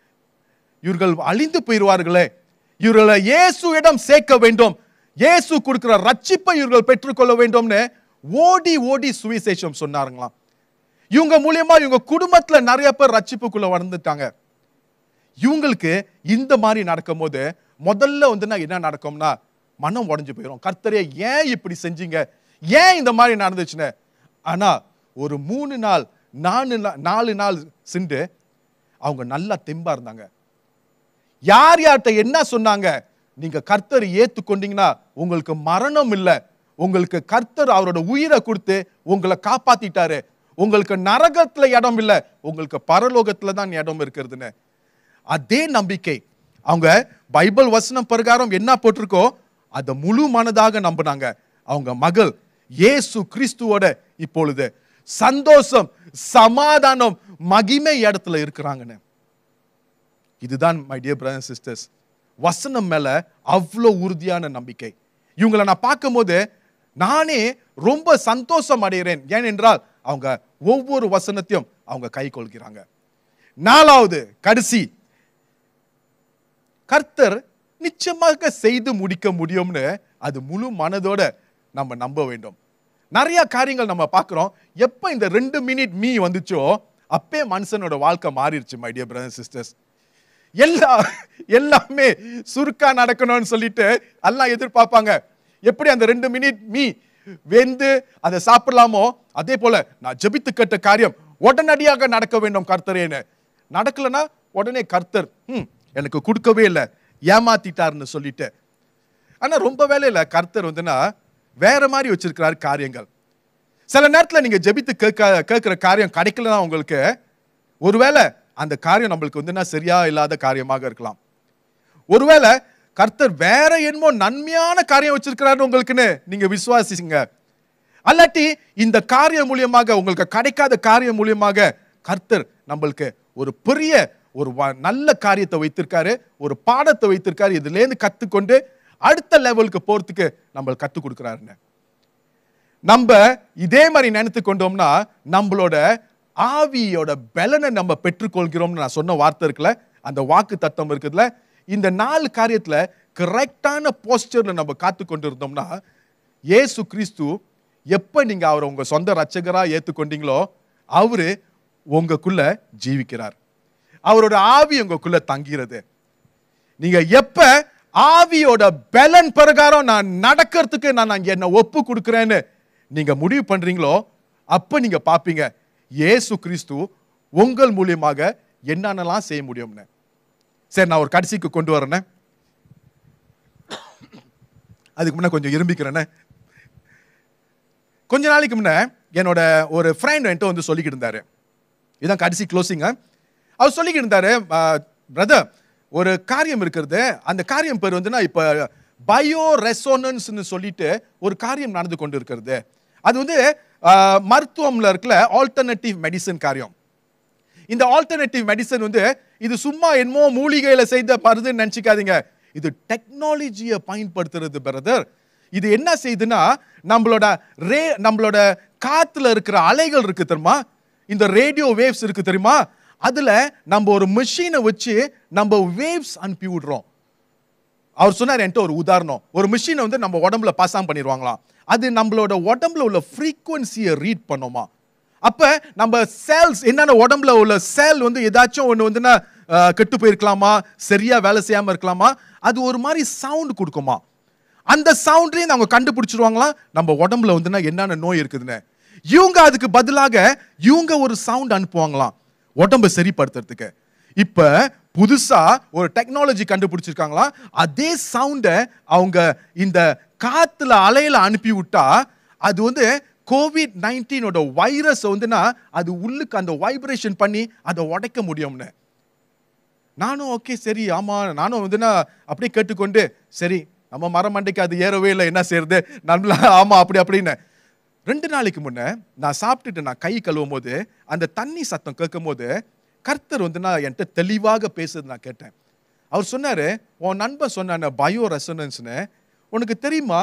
இவர்கள் அழிந்து போயிடுவார்களே இவர்களை இயேசுவிடம் சேர்க்க வேண்டும் இயேசு கொடுக்கிற ரட்சிப்பை இவர்கள் பெற்றுக்கொள்ள வேண்டும்னு ஓடி ஓடி சுவிசேஷம் சொன்னாருங்களாம் இவங்க மூலியமா இவங்க குடும்பத்துல நிறைய பேர் ரட்சிப்புக்குள்ள வந்துட்டாங்க இவங்களுக்கு இந்த மாதிரி நடக்கும்போது முதல்ல வந்து நான் என்ன நடக்கும்னா மனம் உடைஞ்சு போயிடும் கர்த்தரே ஏன் இப்படி செஞ்சீங்க ஏன் இந்த மாதிரி நடந்துச்சுன்னு ஆனா ஒரு மூணு நாள் நாலு நா- நாலு நாள் சென்று அவங்க நல்லா தெம்பா இருந்தாங்க யார் யார்கிட்ட என்ன சொன்னாங்க நீங்க கர்த்தரை ஏத்துக்கொண்டீங்கன்னா உங்களுக்கு மரணம் இல்லை உங்களுக்கு கர்த்தர் அவரோட உயிரை கொடுத்து உங்களை காப்பாத்திட்டாரு உங்களுக்கு நரகத்துல இடம் இல்லை உங்களுக்கு பரலோகத்துல தான் இடம் இருக்கிறதுன்னு அதே நம்பிக்கை அவங்க பைபிள் வசனம் பிரகாரம் என்ன போட்டிருக்கோ அதை முழு மனதாக நம்பினாங்க அவங்க மகள் இயேசு கிறிஸ்துவோட இப்பொழுது சந்தோஷம் சமாதானம் மகிமை இடத்துல இருக்கிறாங்கன்னு இதுதான் மை டியர் பிரதர் சிஸ்டர்ஸ் வசனம் மேல அவ்வளோ உறுதியான நம்பிக்கை இவங்களை நான் பார்க்கும்போது நானே ரொம்ப சந்தோஷம் அடைகிறேன் ஏனென்றால் அவங்க ஒவ்வொரு வசனத்தையும் அவங்க கை கொள்கிறாங்க நாலாவது கடைசி கர்த்தர் நிச்சயமாக செய்து முடிக்க முடியும்னு அது முழு மனதோட நம்ம நம்ப வேண்டும் நிறைய காரியங்கள் நம்ம பார்க்குறோம் எப்போ இந்த ரெண்டு மினிட் மீ வந்துச்சோ அப்பே மனுஷனோட வாழ்க்கை மாறிடுச்சு மை டியர் பிரதர் சிஸ்டர்ஸ் எல்லா எல்லாமே சுருக்கா நடக்கணும்னு சொல்லிட்டு எல்லாம் எதிர்பார்ப்பாங்க எப்படி அந்த ரெண்டு மினிட் மீ வெந்து அதை சாப்பிடலாமோ அதே போல நான் ஜெபித்து கேட்ட காரியம் உடனடியாக நடக்க வேண்டும் கர்த்தரேன்னு நடக்கலனா உடனே கர்த்தர் ம் எனக்கு கொடுக்கவே இல்லை ஏமாத்திட்டாருன்னு சொல்லிட்டு ஆனா ரொம்ப வேலையில கர்த்தர் வந்துன்னா வேற மாதிரி வச்சிருக்கிறார் காரியங்கள் சில நேரத்துல நீங்க ஜெபித்து கேட்க கேட்கிற காரியம் கிடைக்கலனா உங்களுக்கு ஒருவேளை அந்த காரியம் நம்மளுக்கு வந்துன்னா சரியா இல்லாத காரியமாக இருக்கலாம் ஒருவேளை கர்த்தர் வேற என்னமோ நன்மையான காரியம் வச்சிருக்கிறாரு உங்களுக்குன்னு நீங்க விசுவாசிங்க அல்லாட்டி இந்த காரியம் மூலியமாக உங்களுக்கு கிடைக்காத காரியம் மூலியமாக கர்த்தர் நம்மளுக்கு ஒரு பெரிய ஒரு வ- நல்ல காரியத்தை வைத்திருக்காரு ஒரு பாடத்தை வைத்திருக்காரு இதுலேருந்து கத்துக்கொண்டு அடுத்த லெவலுக்கு போறதுக்கு நம்மளுக்கு கற்றுக் கொடுக்குறாருன்னு நம்ம இதே மாதிரி நினைத்து கொண்டோம்னா நம்மளோட ஆவியோட பலனை நம்ம பெற்றுக்கொள்கிறோம்னு நான் சொன்ன வார்த்தை இருக்குல்ல அந்த வாக்கு தத்துவம் இருக்குதுல இந்த நாலு காரியத்துல கரெக்டான போஸ்டர்ல நம்ம காத்து கொண்டு இருந்தோம்னா இயேசு கிறிஸ்து எப்ப நீங்க அவரை உங்க சொந்த ரட்சகரா ஏத்துக்கொண்டீங்களோ அவரு உங்களுக்குள்ள ஜீவிக்கிறார் அவரோட ஆவி உங்களுக்குள்ள தங்கிறது நீங்க எப்ப ஆவியோட பலன் பிரகாரம் நான் நடக்கிறதுக்கு நான் அங்க என்ன ஒப்பு கொடுக்குறேன்னு நீங்க முடிவு பண்றீங்களோ அப்ப நீங்க பாப்பீங்க இயேசு கிறிஸ்து உங்கள் மூலியமாக என்னென்னலாம் செய்ய முடியும்னு சரி நான் ஒரு கடைசிக்கு கொண்டு வரேனே அதுக்கு முன்ன கொஞ்சம் இரும்பிக்கிறேனே கொஞ்ச நாளைக்கு முன்ன என்னோட ஒரு ஃப்ரெண்ட் என்கிட்ட வந்து சொல்லிக்கிட்டு இருந்தாரு இதான் கடைசி க்ளோசிங்க அவர் சொல்லிக்கிட்டு இருந்தாரு பிரதர் ஒரு காரியம் இருக்கிறது அந்த காரியம் பேர் வந்துன்னா இப்போ பயோ ரெசோனன்ஸ்னு சொல்லிட்டு ஒரு காரியம் நடந்து கொண்டு இருக்கிறது அது வந்து ஆஹ், மருத்துவம்ல இருக்குல்ல ஆல்டர்னேட்டிவ் மெடிசன் காரியம் இந்த ஆல்டர்னேட்டிவ் மெடிசன் வந்து இது சும்மா என்னமோ மூலிகையில செய்த மருந்துன்னு நினைச்சுக்காதீங்க இது டெக்னாலஜியை பயன்படுத்துறது பிரதர் இது என்ன செய்யுதுன்னா நம்மளோட ரே நம்மளோட காத்துல இருக்கிற அலைகள் இருக்கு தெரியுமா இந்த ரேடியோ வேவ்ஸ் இருக்கு தெரியுமா அதுல நம்ம ஒரு மிஷினை வச்சு நம்ம வேவ்ஸ் அனுப்பி விடுறோம் அவர் சொன்னார் என்கிட்ட ஒரு உதாரணம் ஒரு மிஷினை வந்து நம்ம உடம்புல பாஸ் ஆன் பண்ணிடுவாங்களாம் அது நம்மளோட உடம்புல உள்ள ஃப்ரீக்குவன்சியை ரீட் பண்ணுமா அப்ப நம்ம செல்ஸ் என்னென்ன உடம்புல உள்ள செல் வந்து ஏதாச்சும் ஒன்று வந்துன்னா அஹ், கெட்டு போயிருக்கலாமா சரியா வேலை செய்யாம இருக்கலாமா அது ஒரு மாதிரி சவுண்ட் கொடுக்குமா அந்த சவுண்ட்லயும் அவங்க கண்டுபிடிச்சிருவாங்களாம் நம்ம உடம்புல வந்துன்னா என்னென்ன நோய் இருக்குதுன்னு இவங்க அதுக்கு பதிலாக இவங்க ஒரு சவுண்ட் அனுப்புவாங்களாம் உடம்பை சரிப்படுத்துறதுக்கு இப்ப புதுசா ஒரு டெக்னாலஜி கண்டுபிடிச்சிருக்காங்களாம் அதே சவுண்டை அவங்க இந்த காத்துல அலையில அனுப்பி விட்டா அது வந்து கோவிட் நைன்டீனோட வைரஸ் வந்துன்னா அது உள்ளுக்கு அந்த வைப்ரேஷன் பண்ணி அதை உடைக்க முடியும்னு நானும் ஓகே சரி ஆமா நானும் வந்து நான் அப்படியே கேட்டுக்கொண்டு சரி நம்ம மரமண்டைக்கு அது ஏறவே இல்லை என்ன செய்யறது நம்மள ஆமா அப்படி அப்படின்னு ரெண்டு நாளைக்கு முன்ன நான் சாப்பிட்டுட்டு நான் கை கழுவும் போது அந்த தண்ணி சத்தம் கேட்கும் போது கர்த்தர் வந்து நான் என்கிட்ட தெளிவாக பேசுறது நான் கேட்டேன் அவர் சொன்னாரு உன் நண்பன் சொன்ன பயோ ரெசனன்ஸ்னு உனக்கு தெரியுமா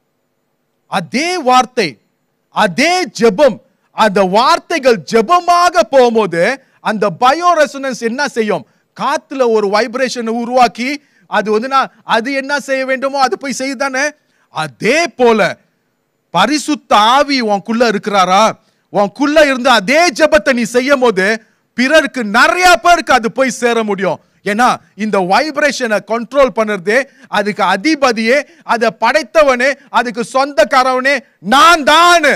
அதே வார்த்தை அதே ஜெபம் அந்த வார்த்தைகள் ஜெபமாக போகும்போது அந்த பயோ ரெசனன்ஸ் என்ன செய்யும் காத்துல ஒரு வைப்ரேஷன் உருவாக்கி அது வந்து நான் அது என்ன செய்ய வேண்டுமோ அது போய் செய்யுதானே அதே போல பரிசுத்த ஆவி உனக்குள்ள இருக்கிறாரா உனக்குள்ள இருந்து அதே ஜெபத்தை நீ செய்யும் போது பிறருக்கு நிறைய பேருக்கு அது போய் சேர முடியும் ஏன்னா இந்த வைப்ரேஷனை கண்ட்ரோல் பண்ணுறதே அதுக்கு அதிபதியே அதை படைத்தவனே அதுக்கு சொந்தக்காரவனே நான் தான்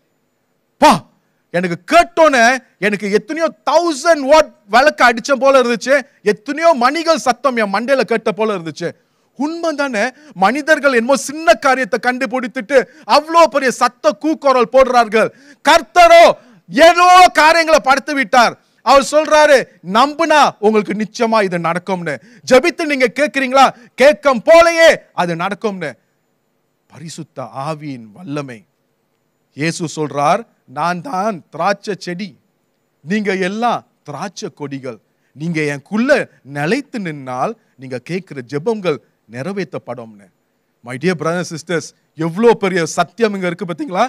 பா எனக்கு கேட்டோன்னே எனக்கு எத்தனையோ தௌசண்ட் வாட் விளக்கு அடிச்ச போல இருந்துச்சு எத்தனையோ மணிகள் சத்தம் என் மண்டையில கேட்ட போல இருந்துச்சு உண்மை தானே மனிதர்கள் என்னமோ சின்ன காரியத்தை கண்டுபிடித்துட்டு அவ்வளோ பெரிய சத்த கூக்குரல் போடுறார்கள் கர்த்தரோ ஏதோ காரியங்களை படுத்து விட்டார் அவர் சொல்றாரு நம்புனா உங்களுக்கு நிச்சயமா இது நடக்கும்னு ஜெபித்து நீங்க கேட்கிறீங்களா கேட்கும் போலயே அது நடக்கும்னு பரிசுத்த ஆவியின் வல்லமை இயேசு சொல்றார் நான் தான் திராட்சை செடி நீங்க எல்லாம் திராட்சை கொடிகள் நீங்க எனக்குள்ள நிலைத்து நின்னால் நீங்க கேட்கிற ஜெபங்கள் நிறைவேற்றப்படும்னு மை டியர் பிரதர் சிஸ்டர்ஸ் எவ்வளோ பெரிய சத்தியம் இங்க இருக்கு பார்த்தீங்களா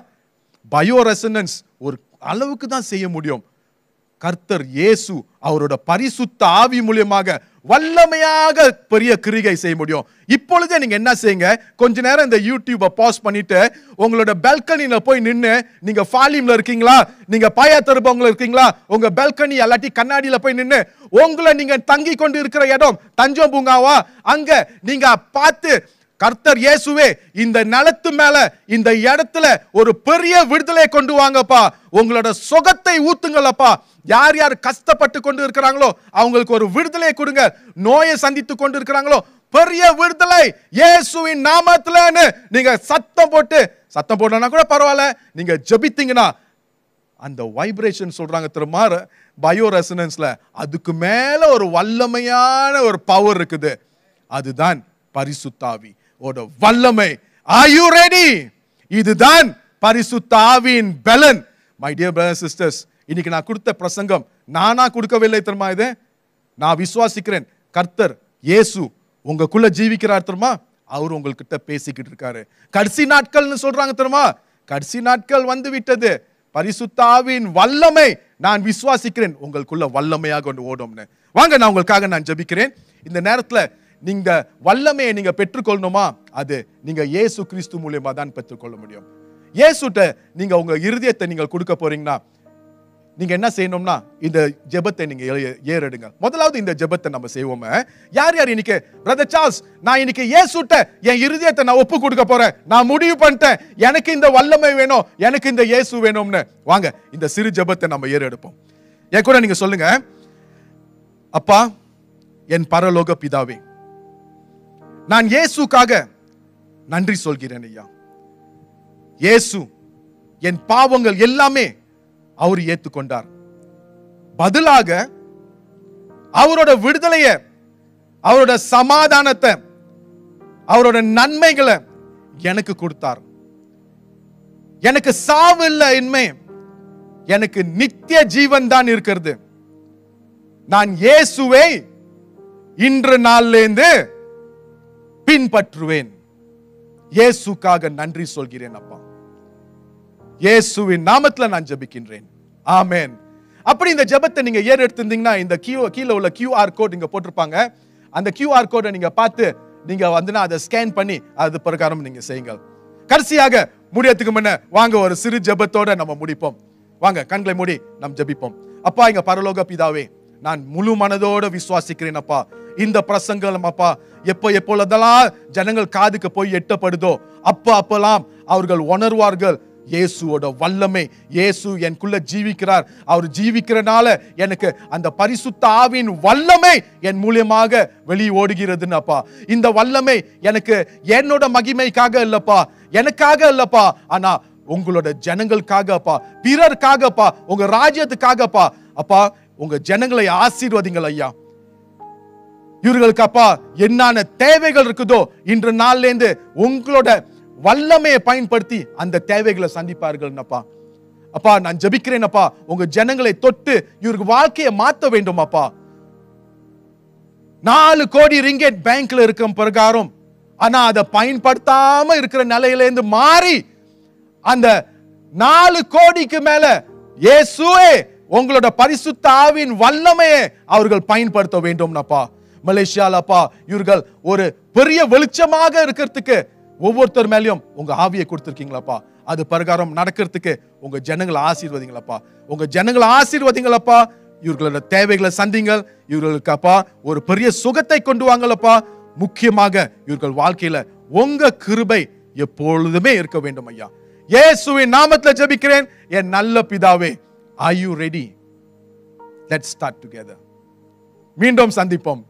பயோ ரெசனன்ஸ் ஒரு அளவுக்கு தான் செய்ய முடியும் கர்த்தர் இயேசு அவரோட பரிசுத்த ஆவி மூலியமாக வல்லமையாக பெரிய கிரிகை செய்ய முடியும் இப்பொழுதே நீங்க என்ன செய்யுங்க கொஞ்ச நேரம் இந்த யூடியூபை பாஸ் பண்ணிட்டு உங்களோட பெல்கனில போய் நின்று நீங்க ஃபாலிம்ல இருக்கீங்களா நீங்க பாயா தருபவங்கள இருக்கீங்களா உங்க பெல்கனி அல்லாட்டி கண்ணாடியில போய் நின்று உங்களை நீங்க தங்கி கொண்டு இருக்கிற இடம் தஞ்சம் பூங்காவா அங்க நீங்க பார்த்து கர்த்தர் இயேசுவே இந்த நிலத்து மேல இந்த இடத்துல ஒரு பெரிய விடுதலை கொண்டு வாங்கப்பா உங்களோட சுகத்தை ஊத்துங்களப்பா யார் யார் கஷ்டப்பட்டு கொண்டு இருக்கிறாங்களோ அவங்களுக்கு ஒரு விடுதலை கொடுங்க நோயை சந்தித்து கொண்டு இருக்கிறாங்களோ பெரிய விடுதலை இயேசுவின் நாமத்துலன்னு நீங்க சத்தம் போட்டு சத்தம் போடலன்னா கூட பரவாயில்ல நீங்க ஜெபித்தீங்கன்னா அந்த வைப்ரேஷன் சொல்றாங்க திரும்ப பயோ ரெசனன்ஸ்ல அதுக்கு மேல ஒரு வல்லமையான ஒரு பவர் இருக்குது அதுதான் பரிசுத்தாவி ஓட வல்லமை ஆர் யூ ரெடி இதுதான் பரிசுத்த ஆவியின் பலன் மை டியர் பிரதர் சிஸ்டர்ஸ் இன்னைக்கு நான் கொடுத்த பிரசங்கம் நானா கொடுக்கவில்லை தெரியுமா இது நான் விசுவாசிக்கிறேன் கர்த்தர் இயேசு உங்களுக்குள்ள ஜீவிக்கிறார் தெரியுமா அவர் உங்ககிட்ட பேசிக்கிட்டு இருக்காரு கடைசி நாட்கள்னு சொல்றாங்க தெரியுமா கடைசி நாட்கள் வந்து விட்டது பரிசுத்த ஆவியின் வல்லமை நான் விசுவாசிக்கிறேன் உங்களுக்குள்ள வல்லமையாக கொண்டு ஓடும்னு வாங்க நான் உங்களுக்காக நான் ஜெபிக்கிறேன் இந்த நேரத்துல நீங்க வல்லமையை நீங்க பெற்றுக்கொள்ளணுமா அது நீங்க இயேசு கிறிஸ்து மூலியமா தான் பெற்றுக்கொள்ள முடியும் இயேசுட்ட நீங்க உங்க இருதயத்தை நீங்கள் கொடுக்க போறீங்கன்னா நீங்க என்ன செய்யணும்னா இந்த ஜெபத்தை நீங்க ஏ- ஏறெடுங்க முதலாவது இந்த ஜெபத்தை நம்ம செய்வோமே யார் யார் இன்னைக்கு பிரதர் சார்ல்ஸ் நான் இன்னைக்கு இயேசுட்ட என் இருதயத்தை நான் ஒப்பு கொடுக்க போறேன் நான் முடிவு பண்ணிட்டேன் எனக்கு இந்த வல்லமை வேணும் எனக்கு இந்த இயேசு வேணும்னு வாங்க இந்த சிறு ஜெபத்தை நம்ம ஏறெடுப்போம் என் கூட நீங்க சொல்லுங்க அப்பா என் பரலோக பிதாவே நான் இயேசுக்காக நன்றி சொல்கிறேன் ஐயா இயேசு என் பாவங்கள் எல்லாமே அவர் ஏத்துக்கொண்டார் பதிலாக அவரோட விடுதலைய அவரோட சமாதானத்தை அவரோட நன்மைகளை எனக்கு கொடுத்தார் எனக்கு சாவு இல்லை இனிமே எனக்கு நித்திய ஜீவன் தான் இருக்கிறது நான் இயேசுவை இன்று நாள்லேருந்து பின்பற்றுவேன் இயேசுக்காக நன்றி சொல்கிறேன் அப்பா இயேசுவின் நாமத்துல நான் ஜெபிக்கின்றேன் ஆமென் அப்படி இந்த ஜெபத்தை நீங்க ஏறு எடுத்திருந்தீங்கன்னா இந்த கியூ கீழே உள்ள கியூஆர் கோட் இங்க போட்டிருப்பாங்க அந்த கியூஆர் கோடை நீங்க பார்த்து நீங்க வந்துனா அதை ஸ்கேன் பண்ணி அது பிரகாரம் நீங்க செய்யுங்க கடைசியாக முடியத்துக்கு முன்ன வாங்க ஒரு சிறு ஜெபத்தோட நம்ம முடிப்போம் வாங்க கண்களை மூடி நாம் ஜெபிப்போம் அப்பா எங்க பரலோக பிதாவே நான் முழு மனதோட விசுவாசிக்கிறேன் அப்பா இந்த பிரசங்கம் அப்பா எப்போ எப்பொழுதெல்லாம் ஜனங்கள் காதுக்கு போய் எட்டப்படுதோ அப்ப அப்பெல்லாம் அவர்கள் உணர்வார்கள் இயேசுவோட வல்லமை இயேசு எனக்குள்ள ஜீவிக்கிறார் அவர் ஜீவிக்கிறனால எனக்கு அந்த பரிசுத்த ஆவியின் வல்லமை என் மூலியமாக வெளியே ஓடுகிறதுன்னு அப்பா இந்த வல்லமை எனக்கு என்னோட மகிமைக்காக இல்லப்பா எனக்காக இல்லப்பா ஆனா உங்களோட ஜனங்களுக்காக அப்பா பிறர்க்காகப்பா உங்க ராஜ்யத்துக்காகப்பா அப்பா உங்க ஜனங்களை ஆசீர்வதிங்கள் ஐயா இவர்களுக்கு அப்பா என்னென்ன தேவைகள் இருக்குதோ இன்று நாள்ல இருந்து உங்களோட வல்லமையை பயன்படுத்தி அந்த தேவைகளை சந்திப்பார்கள் அப்பா அப்பா நான் ஜெபிக்கிறேன் அப்பா உங்க ஜனங்களை தொட்டு இவருக்கு வாழ்க்கையை மாத்த வேண்டும் அப்பா நாலு கோடி ரிங்கெட் பேங்க்ல இருக்கும் பிரகாரம் ஆனா அதை பயன்படுத்தாம இருக்கிற நிலையில மாறி அந்த நாலு கோடிக்கு மேல இயேசுவே உங்களோட பரிசுத்த ஆவின் வல்லமையை அவர்கள் பயன்படுத்த வேண்டும்னப்பா மலேசியாலப்பா இவர்கள் ஒரு பெரிய வெளிச்சமாக இருக்கிறதுக்கு ஒவ்வொருத்தர் மேலயும் உங்க ஆவியை கொடுத்துருக்கீங்களப்பா அது பிரகாரம் நடக்கிறதுக்கு உங்க ஜனங்களை ஆசீர்வதிங்களப்பா உங்க ஜனங்களை ஆசீர்வதிங்களப்பா இவர்களோட தேவைகளை சந்திங்கள் இவர்களுக்கு அப்பா ஒரு பெரிய சுகத்தை கொண்டு வாங்களப்பா முக்கியமாக இவர்கள் வாழ்க்கையில உங்க கிருபை எப்பொழுதுமே இருக்க வேண்டும் ஐயா இயேசுவின் நாமத்துல ஜெபிக்கிறேன் என் நல்ல பிதாவே are you ready let's start together மீண்டும் சந்திப்போம்